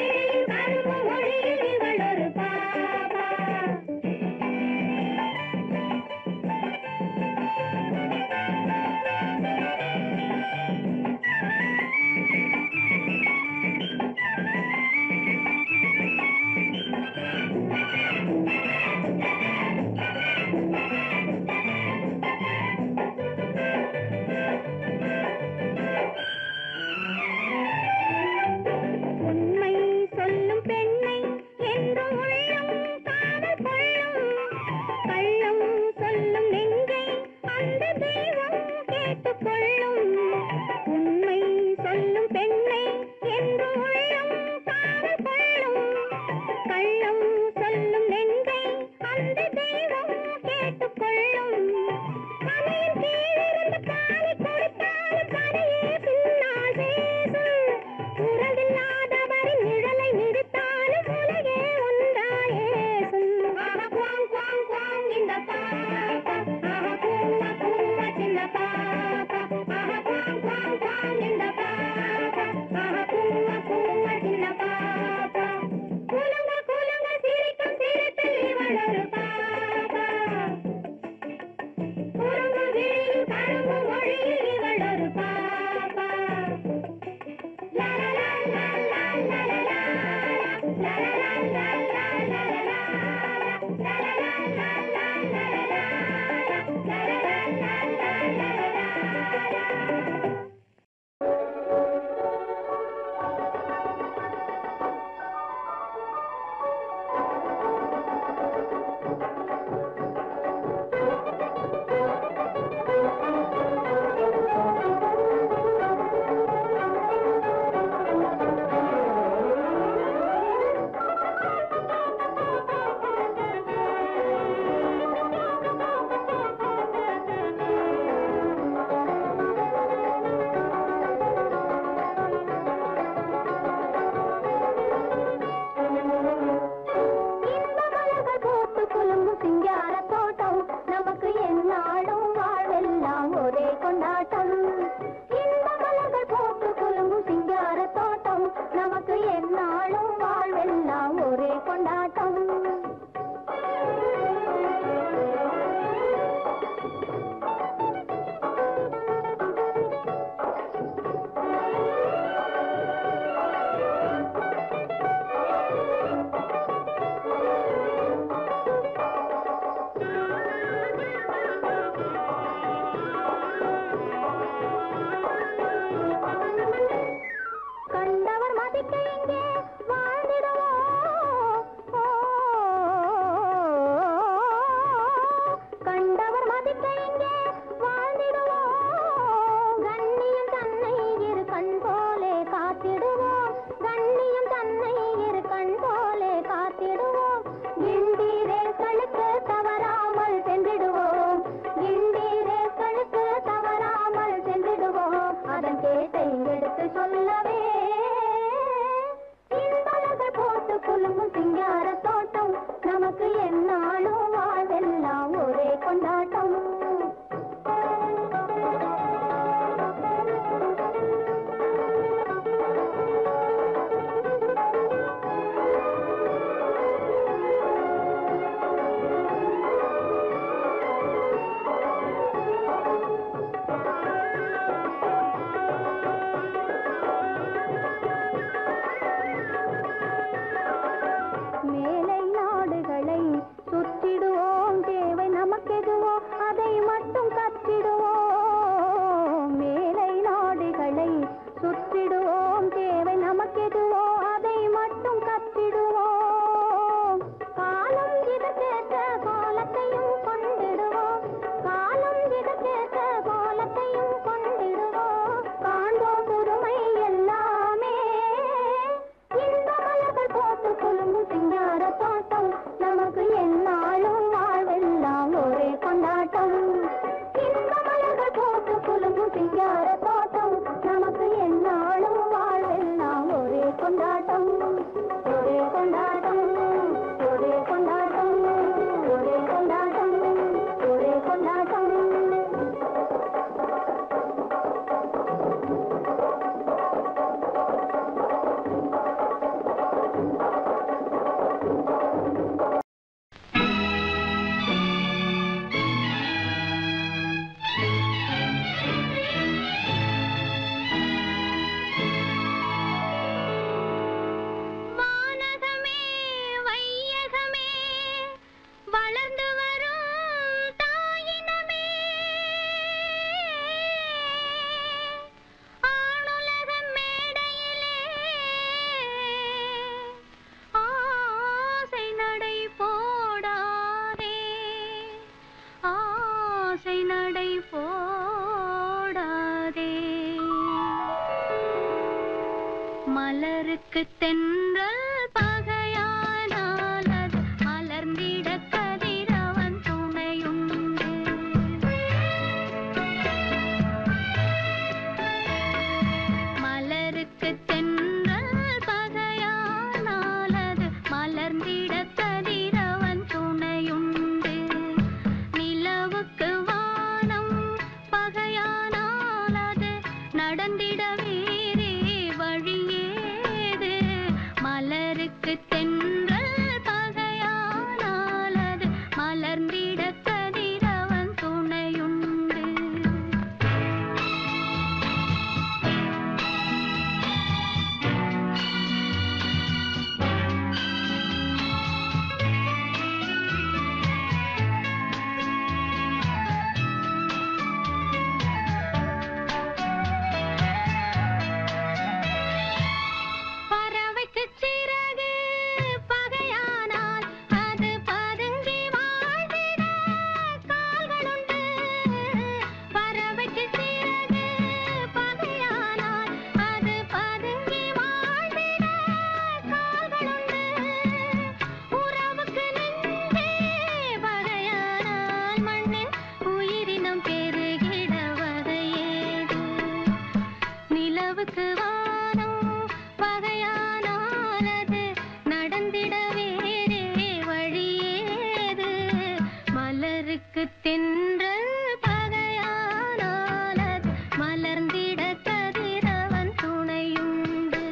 மலருக்கு தென்றல் பகையானால் அது மலர்ந்திட கதிரவன் துணையுண்டு மலருக்கு தென்றல் பகையானால் அது மலர்ந்திட கதிரவன் துணையுண்டு நிலவுக்கு வானம் பகையானால் அது நடந்திட வேறே வழியேது மலருக்கு தென்றல் பகையானால் அது மலர்ந்திட கதிரவன் துணையுண்டு பறவைக்கு சிறகு பகையானால் அது பதுங்கி வாழ்ந்திட கால்களுண்டு பறவைக்கு சிறகு பகையானால் அது பதுங்கி வாழ்ந்திட கால்களுண்டு உறவுக்கு நெஞ்சே பகையானால் மண்ணில் உயிரினம் பெருகிட வகையேது நிலவுக்கு வானம் பகையானால் அது நடந்திட வேறே வழியேது மலருக்கு தென்றல் பகையானால் அது மலர்ந்திட கதிரவன் துணையுண்டு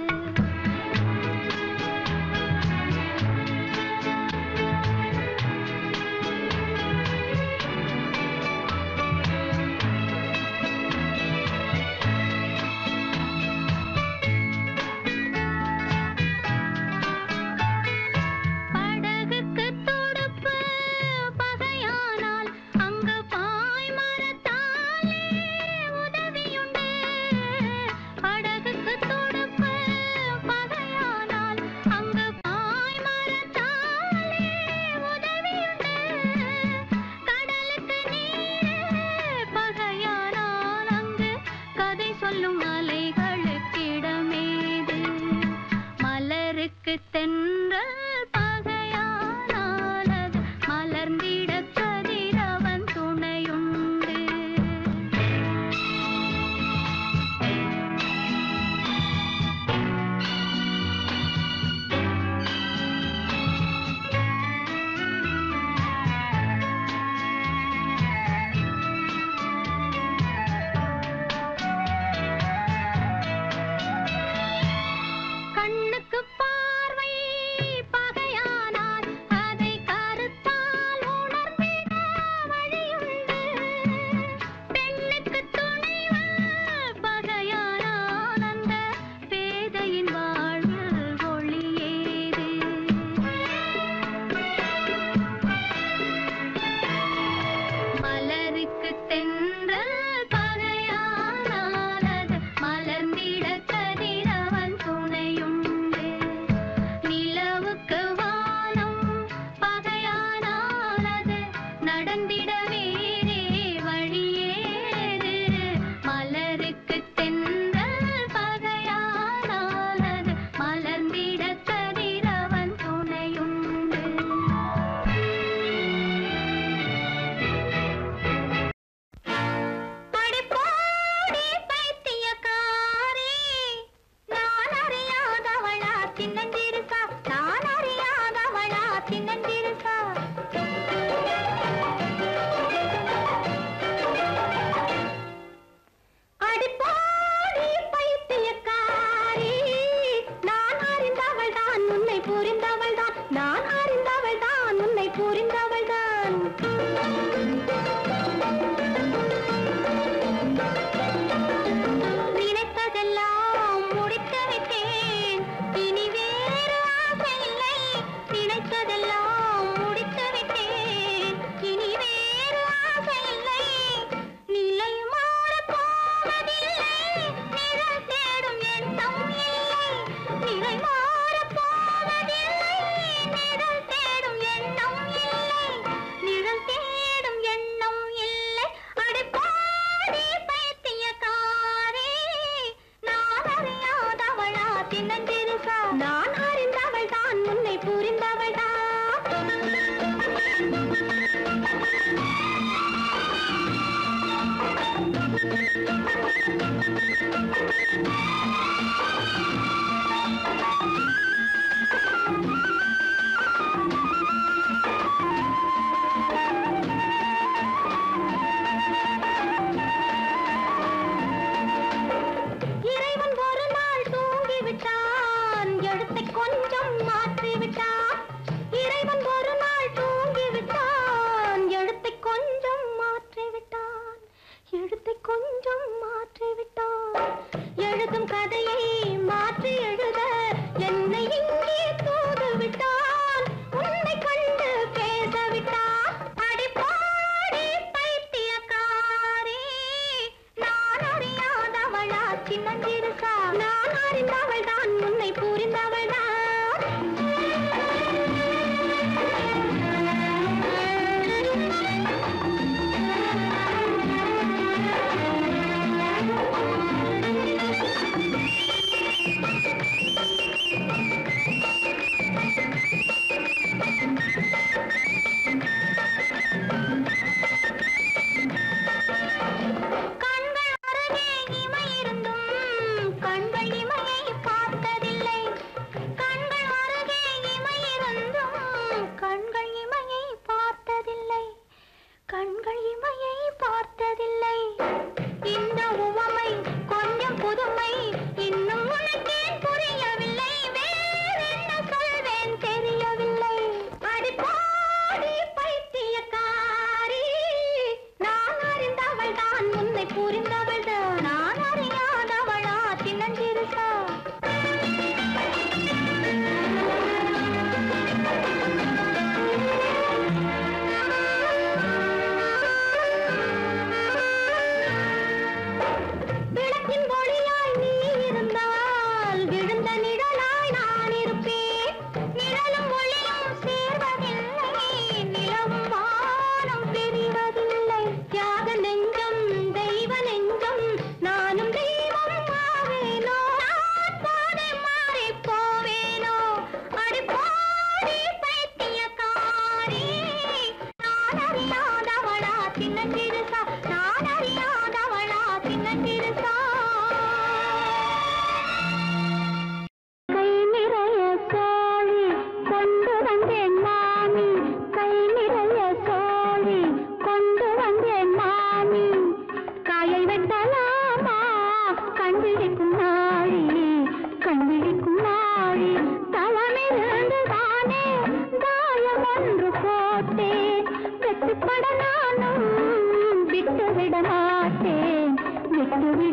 சின்னஞ்சிறுசா நான் அறிந்தவள் தான் உன்னை புரிந்தவள் இறைவன் ஒரு நாள் தூங்கிவிட்டான் எழுத்தை கொஞ்சம் மாற்றிவிட்டான் இறைவன் ஒரு நாள் தூங்கிவிட்டான் எழுத்தை கொஞ்சம் மாற்றிவிட்டான் எழுத்தை கொஞ்சம் மாற்றிவிட்டான் எழுதும் கதையை மாற்றி எழுத என்னை இங்கே தூது விட்டான் உன்னை கண்டு பேச விட்டான் அடிப்பாடி பைத்தியக்காரி நான் அறியாதவளா சின்னஞ்சிறுசா நான் அறிந்தவள் தான் உன்னை புரிந்தவள் கண்கள் அருகே இமை இருந்தும் கண்கள் இமையை பார்த்ததில்லை கண்கள் அருகே இமை இருந்தும் கண்கள் இமையை பார்த்ததில்லை கண்கள் இமையை பார்த்ததில்லை இந்த உவமை கொஞ்சம் புதுமை இன்னும் உனக்கே புரியவில்லை வேறென்ன சொல்வேன் தெரியவில்லை அடிப்பாடி பைத்தியக்காரி நான் அறிந்தவள் தான் உன்னை புரிந்தவள் தான் நான் அறியாதவளா சின்னஞ்சிறுசா விளக்கின் ஒளியாய் நீ இருந்தால் விழுந்த நிழலாய் நான் இருப்பேன் நிழலும் ஒளியும் சேர்வதில்லை நிலவும் வானம் பிரிவதில்லை தியாக நெஞ்சம் தெய்வ நெஞ்சம் நானும் தெய்வம் ஆவேனோ நான் போதை மாறி போவேனோ அடிப்பாடி பைத்தியக்காரி நான் அறியாதவளா சின்னஞ்சிறுசா நான் அறியாதவளா சின்னஞ்சிறுசா கை நிறைய சோழி கொண்டு வந்தேன் மாமி கை நிறைய சோழி கொண்டு வந்தேன் மாமி காயை வெட்டலாமா கண்விழிக்கும் நாழி கண்விழிக்கும் நாழி தளமிருந்து தானே காயம் ஒன்று போட்டேன் வெட்டுப்பட நானும் விட்டு விட மாட்டேன் விட்டு விட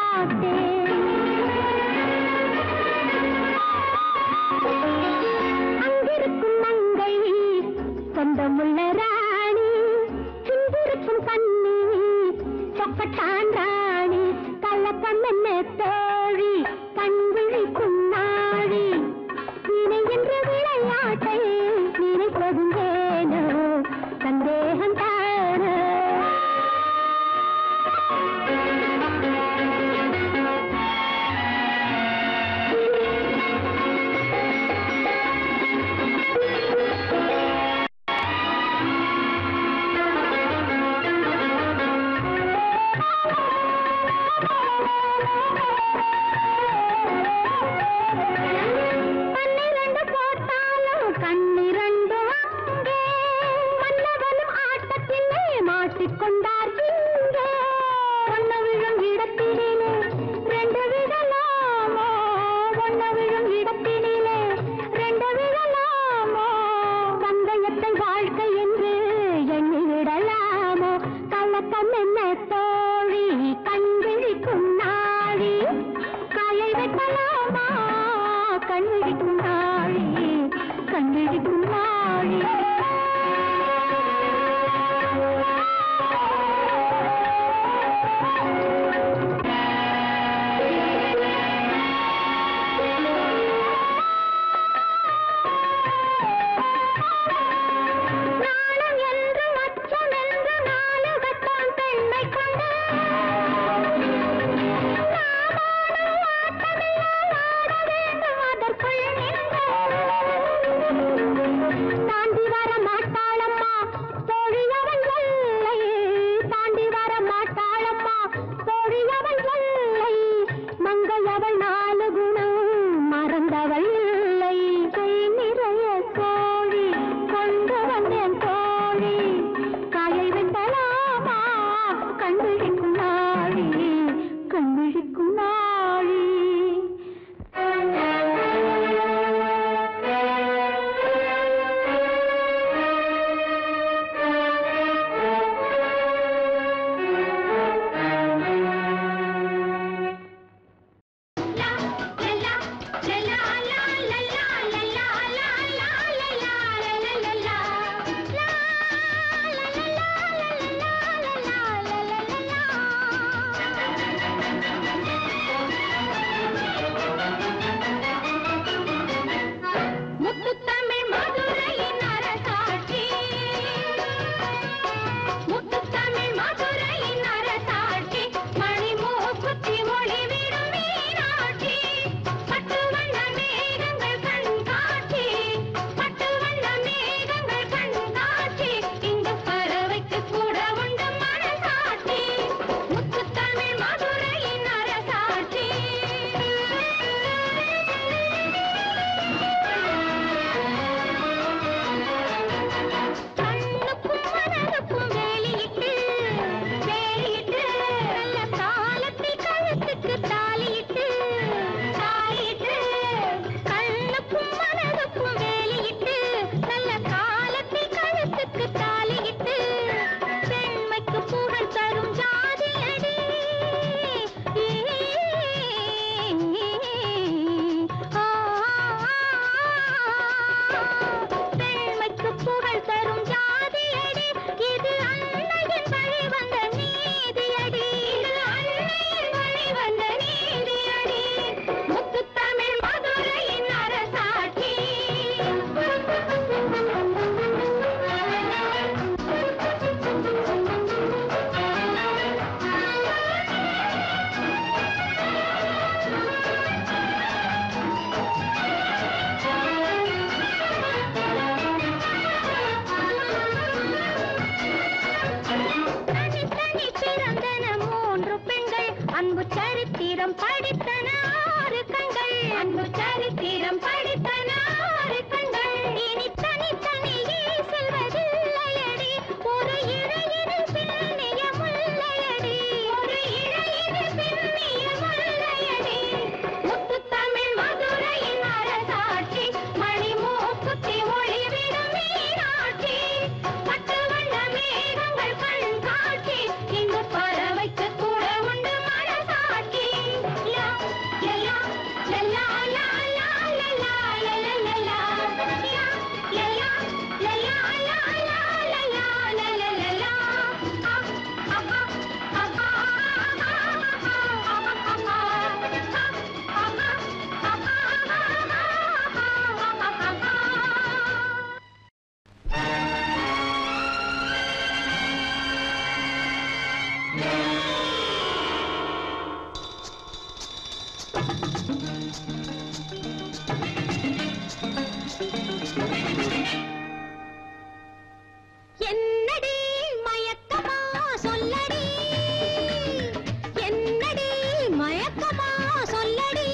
மாட்டேன் அங்கிருக்கும் மங்கை சொந்தமுள்ள ராணி இங்கிருக்கும் கண்ணி சொக்கட்டான் ராணி கள்ளப்பம் என்ன தோழி கண் விழிக்கும் நாழி இணை என்ற விளையாட்டை நினைப்பதும் ஏனோ சந்தேகம் தானோ துடிக்கும் நாழி முத்துத்தமிழ் மதுரையின் அரசாட்சி முத்துத்தமிழ் மதுரையின் அரசாட்சி மணிமூக்குத்தி ஒளிவிடும் மீனாட்சி பட்டு வண்ண மேகங்கள் கண்காட்சி பட்டு வண்ண மேகங்கள் கண்காட்சி இங்கு பறவைக்கு கூட உண்டு மனசாட்சி முத்துத்தமிழ் மதுரையின் அரசாட்சி கண்ணுக்கும் மனதுக்கும் வேலியிட்டு வேலியிட்டு நல்ல காலத்தில் கழுத்துக்கு தாலியிட்டு தாலியிட்டு கண்ணுக்கும் மனதுக்கும் வேலியிட்டு நல்ல காலத்தில் கழுத்துக்கு தாலியிட்டு பெண்மைக்கு புகழ் தரும் ஜாதியடி ஆ பெண்மைக்கு புகழ் தரும் ஜாதியடி இது அன்னையின் வழி வந்த நீதியடி இது அன்னையின் வழி வந்த நீதியடி முத்துத்தமிழ் மதுரையின் அரசாட்சி தனி தனி பிறந்தன மூன்று பெண்கள் அன்பு சரித்திரம் படித்தன ஆறு கண்கள் அன்பு சரித்திரம் படித்தன ஆறு கண்கள் இனி தனி தனியே செல்வதில்லையடி ஒரு இழையினில் பின்னிய முல்லையடி ஒரு இழையினில் பின்னிய முல்லையடி முத்துத்தமிழ் மதுரையின் அரசாட்சி மணிமூக்குத்தி ஒளிவிடும் மீனாட்சி பட்டு வண்ண மேகங்கள் கண்காட்சி இங்கு பறவைக்கு கூட உண்டு மனசாட்சி லா, லலா, லலா, லா, லா, லலா, லலலலா. லா, லலா, லலா, லா, லா, லலா, லலலலா. ஆ, ஆஹா, ஆஹா, ஆஹா, ஆஹா, ஆஹா, ஆஹா, ஆஹா, ஆஹா. என்னடி மயக்கமா சொல்லடி என்னடி மயக்கமா சொல்லடி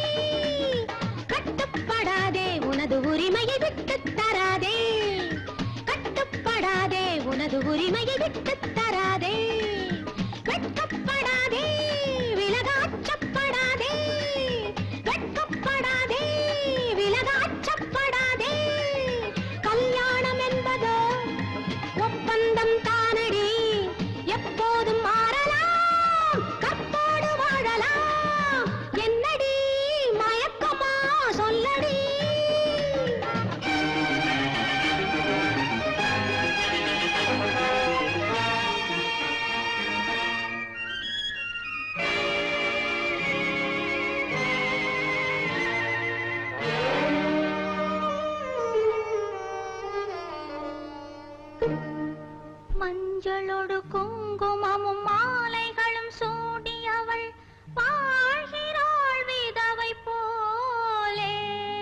கட்டுப்படாதே உனது உரிமையை விட்டுத் தராதே கட்டுப்படாதே உனது உரிமையை விட்டுத் தராதே வெட்கப்படாதே விலகாச்சப்படாதே வெட்கப்படாதே விலகாச்சப்படாதே கல்யாணம் என்பதோ ஒப்பந்தம் தானடி எப்போதும் மாறலாம் கற்போடு வாழலாம் என்னடி மயக்கமா சொல்லடி மஞ்சளோடு குங்குமமும் மாலைகளும் சூடியவள் வாழ்கிறாள் விதவை போலே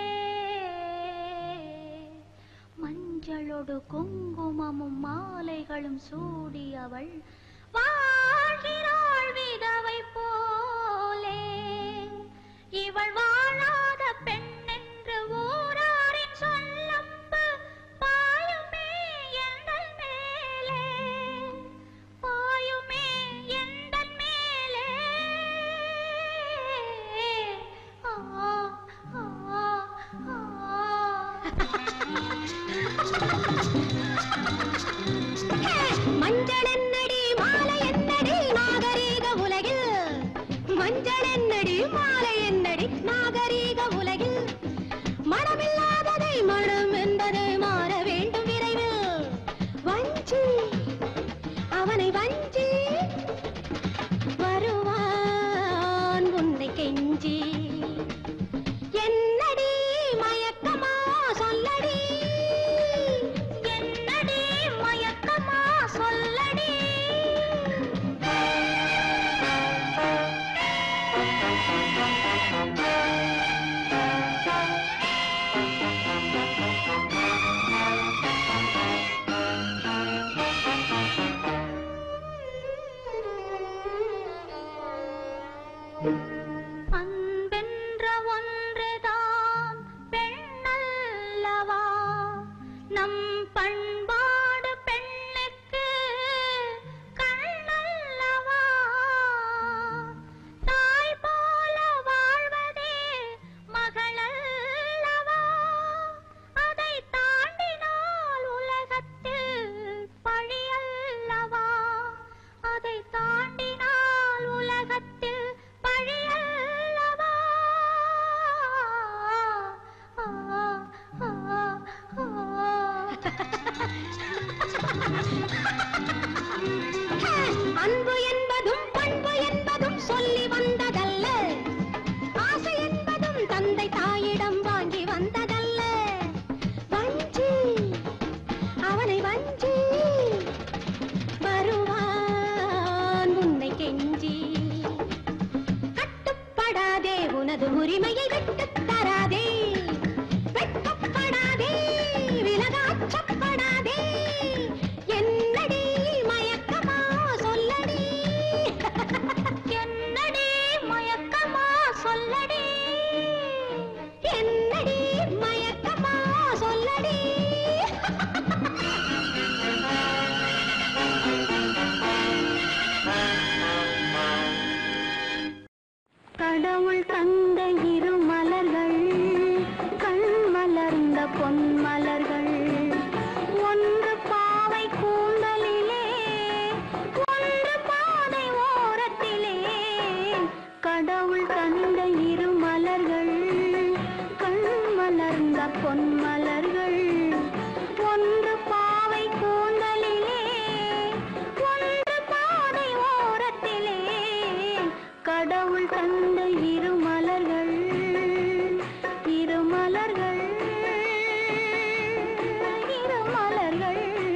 மஞ்சளோடு குங்குமமும் மாலைகளும் சூடியவள் வாழ்கிறாள் விதவை போலே இவள் வாழாத பெண் என்று ஊராரின் சொல்லம்பு பாயுமே எங்கள் மேலே பாயுமே எங்கள் மேலே மஞ்சள் என்னடி மாலை என்னடி நாகரீக உலகில் மஞ்சள் என்னடி மாலை என்னடி நாகரீக உலகில் மனமில்லாததை மனம் என்பதை மாற வேண்டும் விரைவில் வஞ்சி அவனை வஞ்சி வருவான் உன்னை கெஞ்சி என்னடி மயக்கமா சொல்லடி என்னடி மயக்கமா சொல்லடி அன்பென்ற ஒன்றுதான் பெண்ணல்லவா நம் பண்பாடு பெண்ணுக்கு கண்ணல்லவா தாய் போல வாழ்வதே மகளல்லவா அதை தாண்டினால் உலகத்தில் பழியல்லவா அதை தாண்டினால் உலகத்தில் பழியல்லவா ஆ, ஆ, ஆ. அன்பு என்பதும் பண்பு என்பதும் சொல்லி வந்ததல்ல ஆசை என்பதும் தந்தை தாயிடம் வாங்கி வந்ததல்ல வஞ்சி அவனை வஞ்சி வருவான் உன்னை கெஞ்சி கட்டுப்படாதே உனது உரிமையை விட்டுத் தராதே வெட்கப்படாதே விலகாச்சப்படாதே என்னடி மயக்கமா சொல்லடி என்னடி மயக்கமா சொல்லடி என்னடி மயக்கமா சொல்லடி கடவுள் தந்த இரு மலர்கள் கண் மலர்ந்த பொன் மலர்கள் ஒன்று பாவை கூந்தலிலே ஒன்று பாதை ஓரத்திலே கடவுள் தந்த இரு மலர்கள் கண் மலர்ந்த பொன் மலர்கள் ஒன்று பாவை கூந்தலிலே ஒன்று பாதை ஓரத்திலே கடவுள் தந்த இரு மலர்கள் இரு மலர்கள் இரு மலர்கள்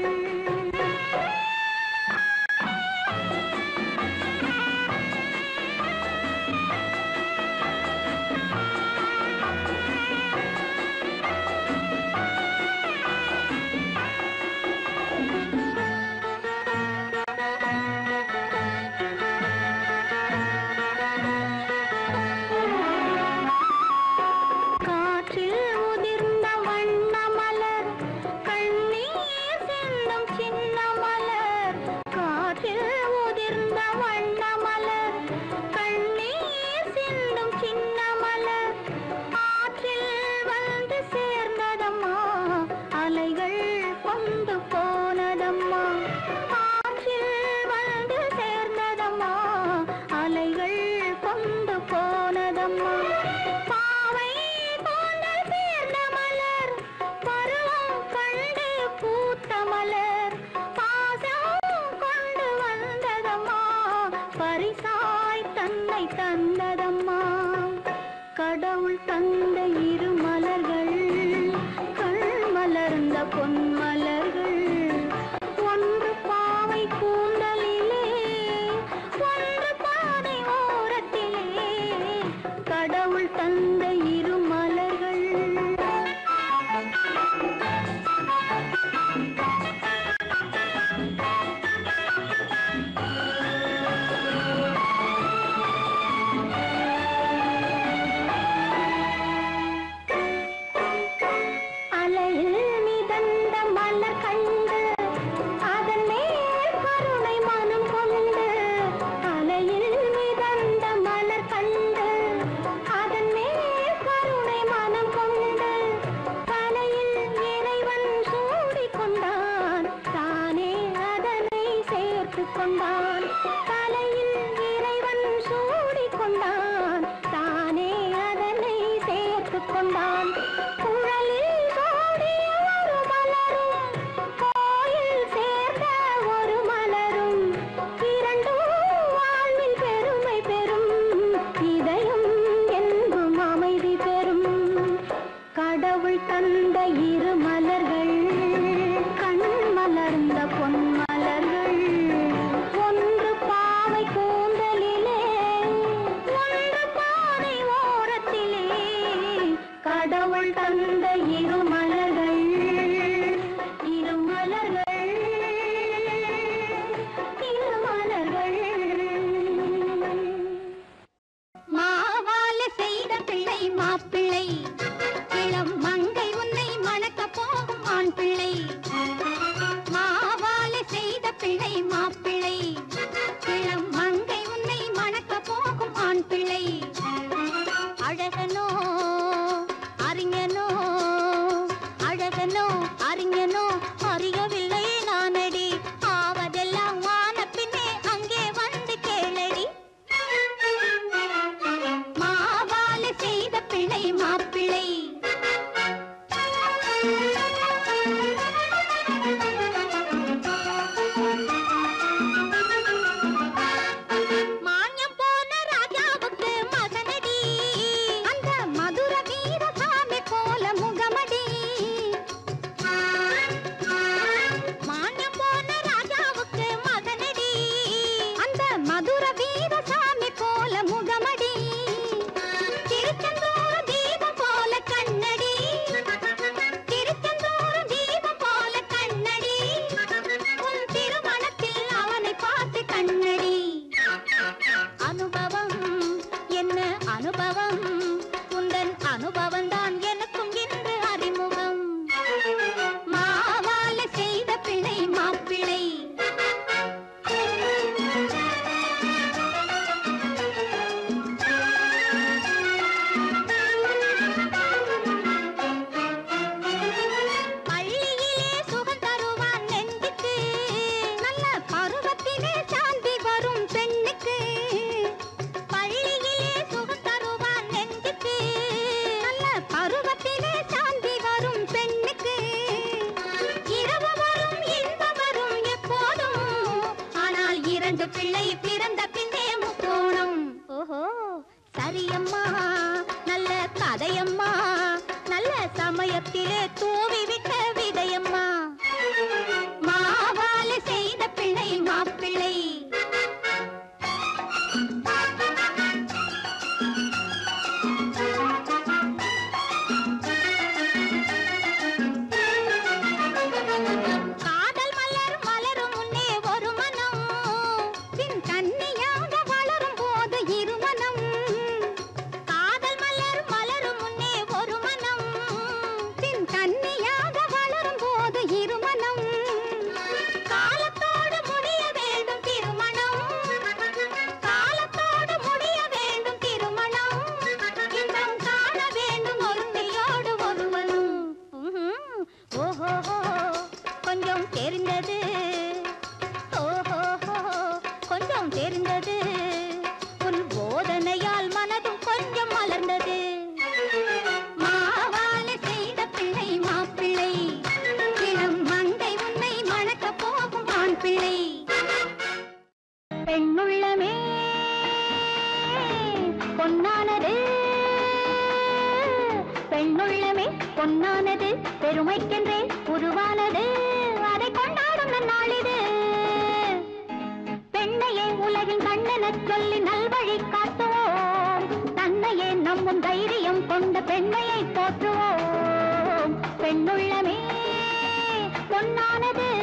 காற்றில் உதிர்ந்த வண்ண மலர் கண்ணீர் சிந்தும் சின்ன மலர் காற்றில் உதிர்ந்த வண்ண மலர் கண்ணீர் சிந்தும் சின்ன மலர் ஆற்றில் வந்து சேர்ந்ததம்மா அலைகள் கொண்டு போனதம்மா ஆற்றில் வந்து சேர்ந்ததம்மா அலைகள் கொண்டு போனதம்மா பாவை போன்றல் சேர்ந்த மலர் பருவம் கண்டு பூத்த மலர் பாசம் கொண்டு வந்ததம்மா பரிசாய் தன்னை தந்ததம்மா கடவுள் தந்த இரு மலர்கள் கண் மலர்ந்த பொன் மலர்கள் ஒன்று பாவை கூந்தலிலே ஒன்று பாதை ஓரத்திலே கடவுள் தந்த இரு மலர்கள் அலையில் மிதந்த மலர் கண்டு அதன் மேல் கருணை மனம் கொண்டு அலையில் மிதந்த மலர் கண்டு அதன் மேல் கொண்டான் குழலில் சூடிய ஒரு மலரும் கோயில் சேர்ந்த ஒரு மலரும் இரண்டும் வாழ்வில் பெருமை பெறும் இதயம் என்பும் அமைதி பெறும் கடவுள் தந்த இரு மலர்கள் கண் மலர்ந்த பொன் மலர்கள் ஒன்று பாவை கூந்தலிலே ஒன்று பாதை ஓரத்திலே கடவுள் தந்த இரு மலர்கள் இரு மலர்கள் இரு மலர்கள் மாவால செய்த பிள்ளை மாப்பிள்ளை இளம் மங்கை உன்னை மணக்க போகும் ஆண் பிள்ளை மாவால செய்த பிள்ளை மாப்பிள்ளை இளம் மங்கை உன்னை மணக்க போகும் ஆண் பிள்ளை அழகனோ அறிஞனோ அழகனோ அறிஞனோ அறியவில்லை நானடி ஆவதெல்லாம் வான பின்னே அங்கே வந்து கேளடி மாவால செய்த பிள்ளை மாப்பிள்ளை மானியம் போன ராஜாவுக்கு மகனடி அந்த மதுர வீரசாமி போல முகமடி மானியம் போன ராஜாவுக்கு மகனடி அந்த மதுர வீரசாமி போல முகமடி திருச்செந்தூர் தீபம் போல கண்ணடி திருச்செந்தூர் தீபம் போல கண்ணடி உன் திருமணத்தில் அவனை பார்த்து கண்ணடி அனுபவம் என்ன அனுபவம் உந்தன் அனுபவம் தான் எனக்கும் இன்று அறிமுகம் மாவால செய்த பிள்ளை மாப்பிள்ளை பள்ளியிலே சுகம் தருவான் நெஞ்சுக்கு நல்ல பருவத்திலே சாந்தி வரும் பெண்ணுக்கு பள்ளியிலே சுகம் தருவான் நெஞ்சுக்கு நல்ல பருவத்திலே சாந்தி வரும் பெண்ணுக்கு இரவு வரும் இன்பம் வரும் எப்போதும் ஆனால் இரண்டு பிள்ளை பிறந்த பின்னே முக்கோணம் ஓஹோ சரியம்மா நல்ல கதையம்மா நல்ல சமயத்திலே தூவி விட்ட விதையம்மா மாவால செய்த பிள்ளை மாப்பிள்ளை காதல் மலர் மலரும் முன்னே ஒரு மனம் பின் கன்னியாக வளரும் போது இருமனம் காதல் மலர் மலரும் முன்னே ஒரு மனம் பின் கன்னியாக வளரும் போது இருமனம் காலத்தோடு முடிய வேண்டும் திருமணம் காலத்தோடு முடிய வேண்டும் திருமணம் இன்பம் காண வேண்டும் ஒருத்தியோடு ஒருவனும் ம்ஹும். ஓஹோஹோ கொஞ்சம் தெரிந்தது ஓஹோஹோ கொஞ்சம் தெரிந்தது உன் போதனையால் மனதும் கொஞ்சம் மலர்ந்தது மாவால செய்த பிள்ளை மாப்பிள்ளை இளம் மங்கை உன்னை மணக்க போகும் ஆண் பிள்ளை பெண்ணுள்ளமே பொன்னானது பெண்ணுள்ளமே பொன்னானது பெருமைக்கென்றே உருவானது அதை கொண்டாடும் நன்னாளிது பெண்ணையே உலகின் கண்ணெனச் சொல்லி நல்வழி காட்டுவோம் தன்னையே நம்மும் தைரியம் கொண்ட பெண்மையை போற்றுவோம் பெண்ணுள்ளமே பொன்னானது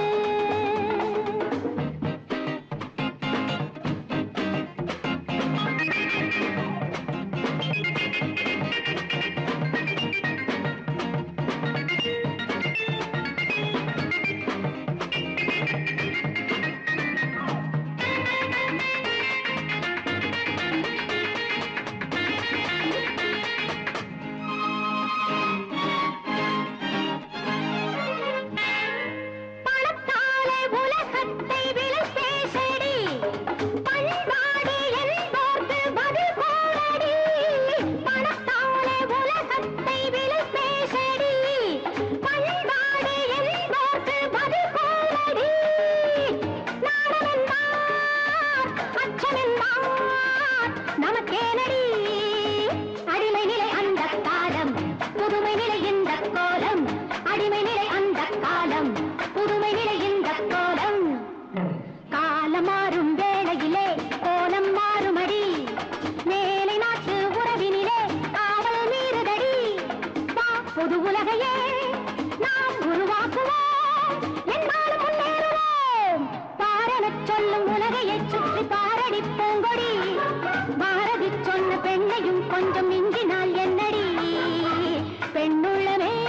கொஞ்சம் மிஞ்சினால் என்னடி பெண்ணுள்ளமே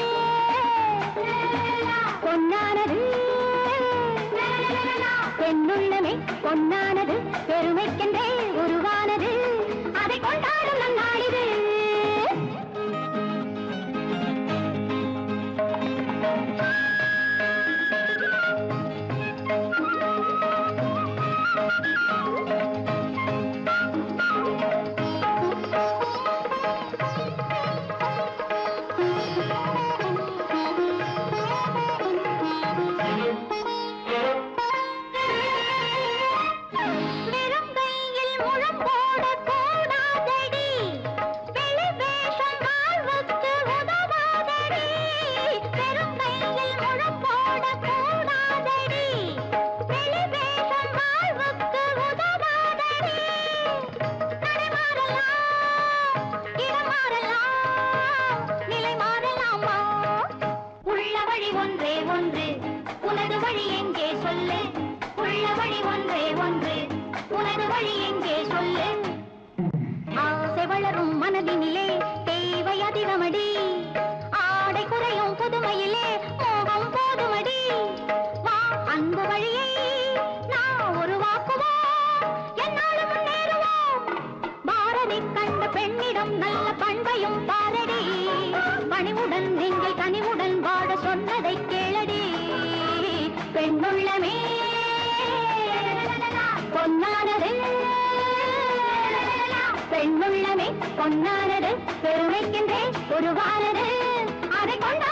பொன்னானது பெண்ணுள்ளமே பொன்னானது பெருமைக்கென்றே உருவானது அதை கொண்டாடும் நன்னாளிது வெறும் கையில் முழம் போடக் கூடாதடி. வெளி வேஷம் வாழ்வுக்கு உதவாதடி. வெறும் கையில் முழம் போடக் கூடாதடி. வெளி வேஷம் வாழ்வுக்கு உதவாதடி. நடை மாறலாம், இடம் மாறலாம், நிலை மாறலாமா? உள்ள வழி ஒன்றே ஒன்று உனது வழி எங்கே சொல்லு உள்ள வழி ஒன்றே ஒன்று உனது வழி எங்கே சொல்லு ஆசை வளரும் மனதினிலே தேவை அதிகமடி ஆடை குறையும் புதுமையிலே மோகம் போதுமடி வா அந்த வழியை நான் உருவாக்குவோம் என்னாலும் முன்னேறுவோம் பாரதி கண்ட பெண்ணிடம் நல்ல பண்பையும் பாரடி பணிவுடன் நெஞ்சை கனிவுடன் வாழ சொன்னதை கேளடி பெண்ணுள்ளமே பொன்னானது பெண்ணுள்ளமே பொன்னானது பெருமைக்கின்றே உருவானது அதை கொண்ட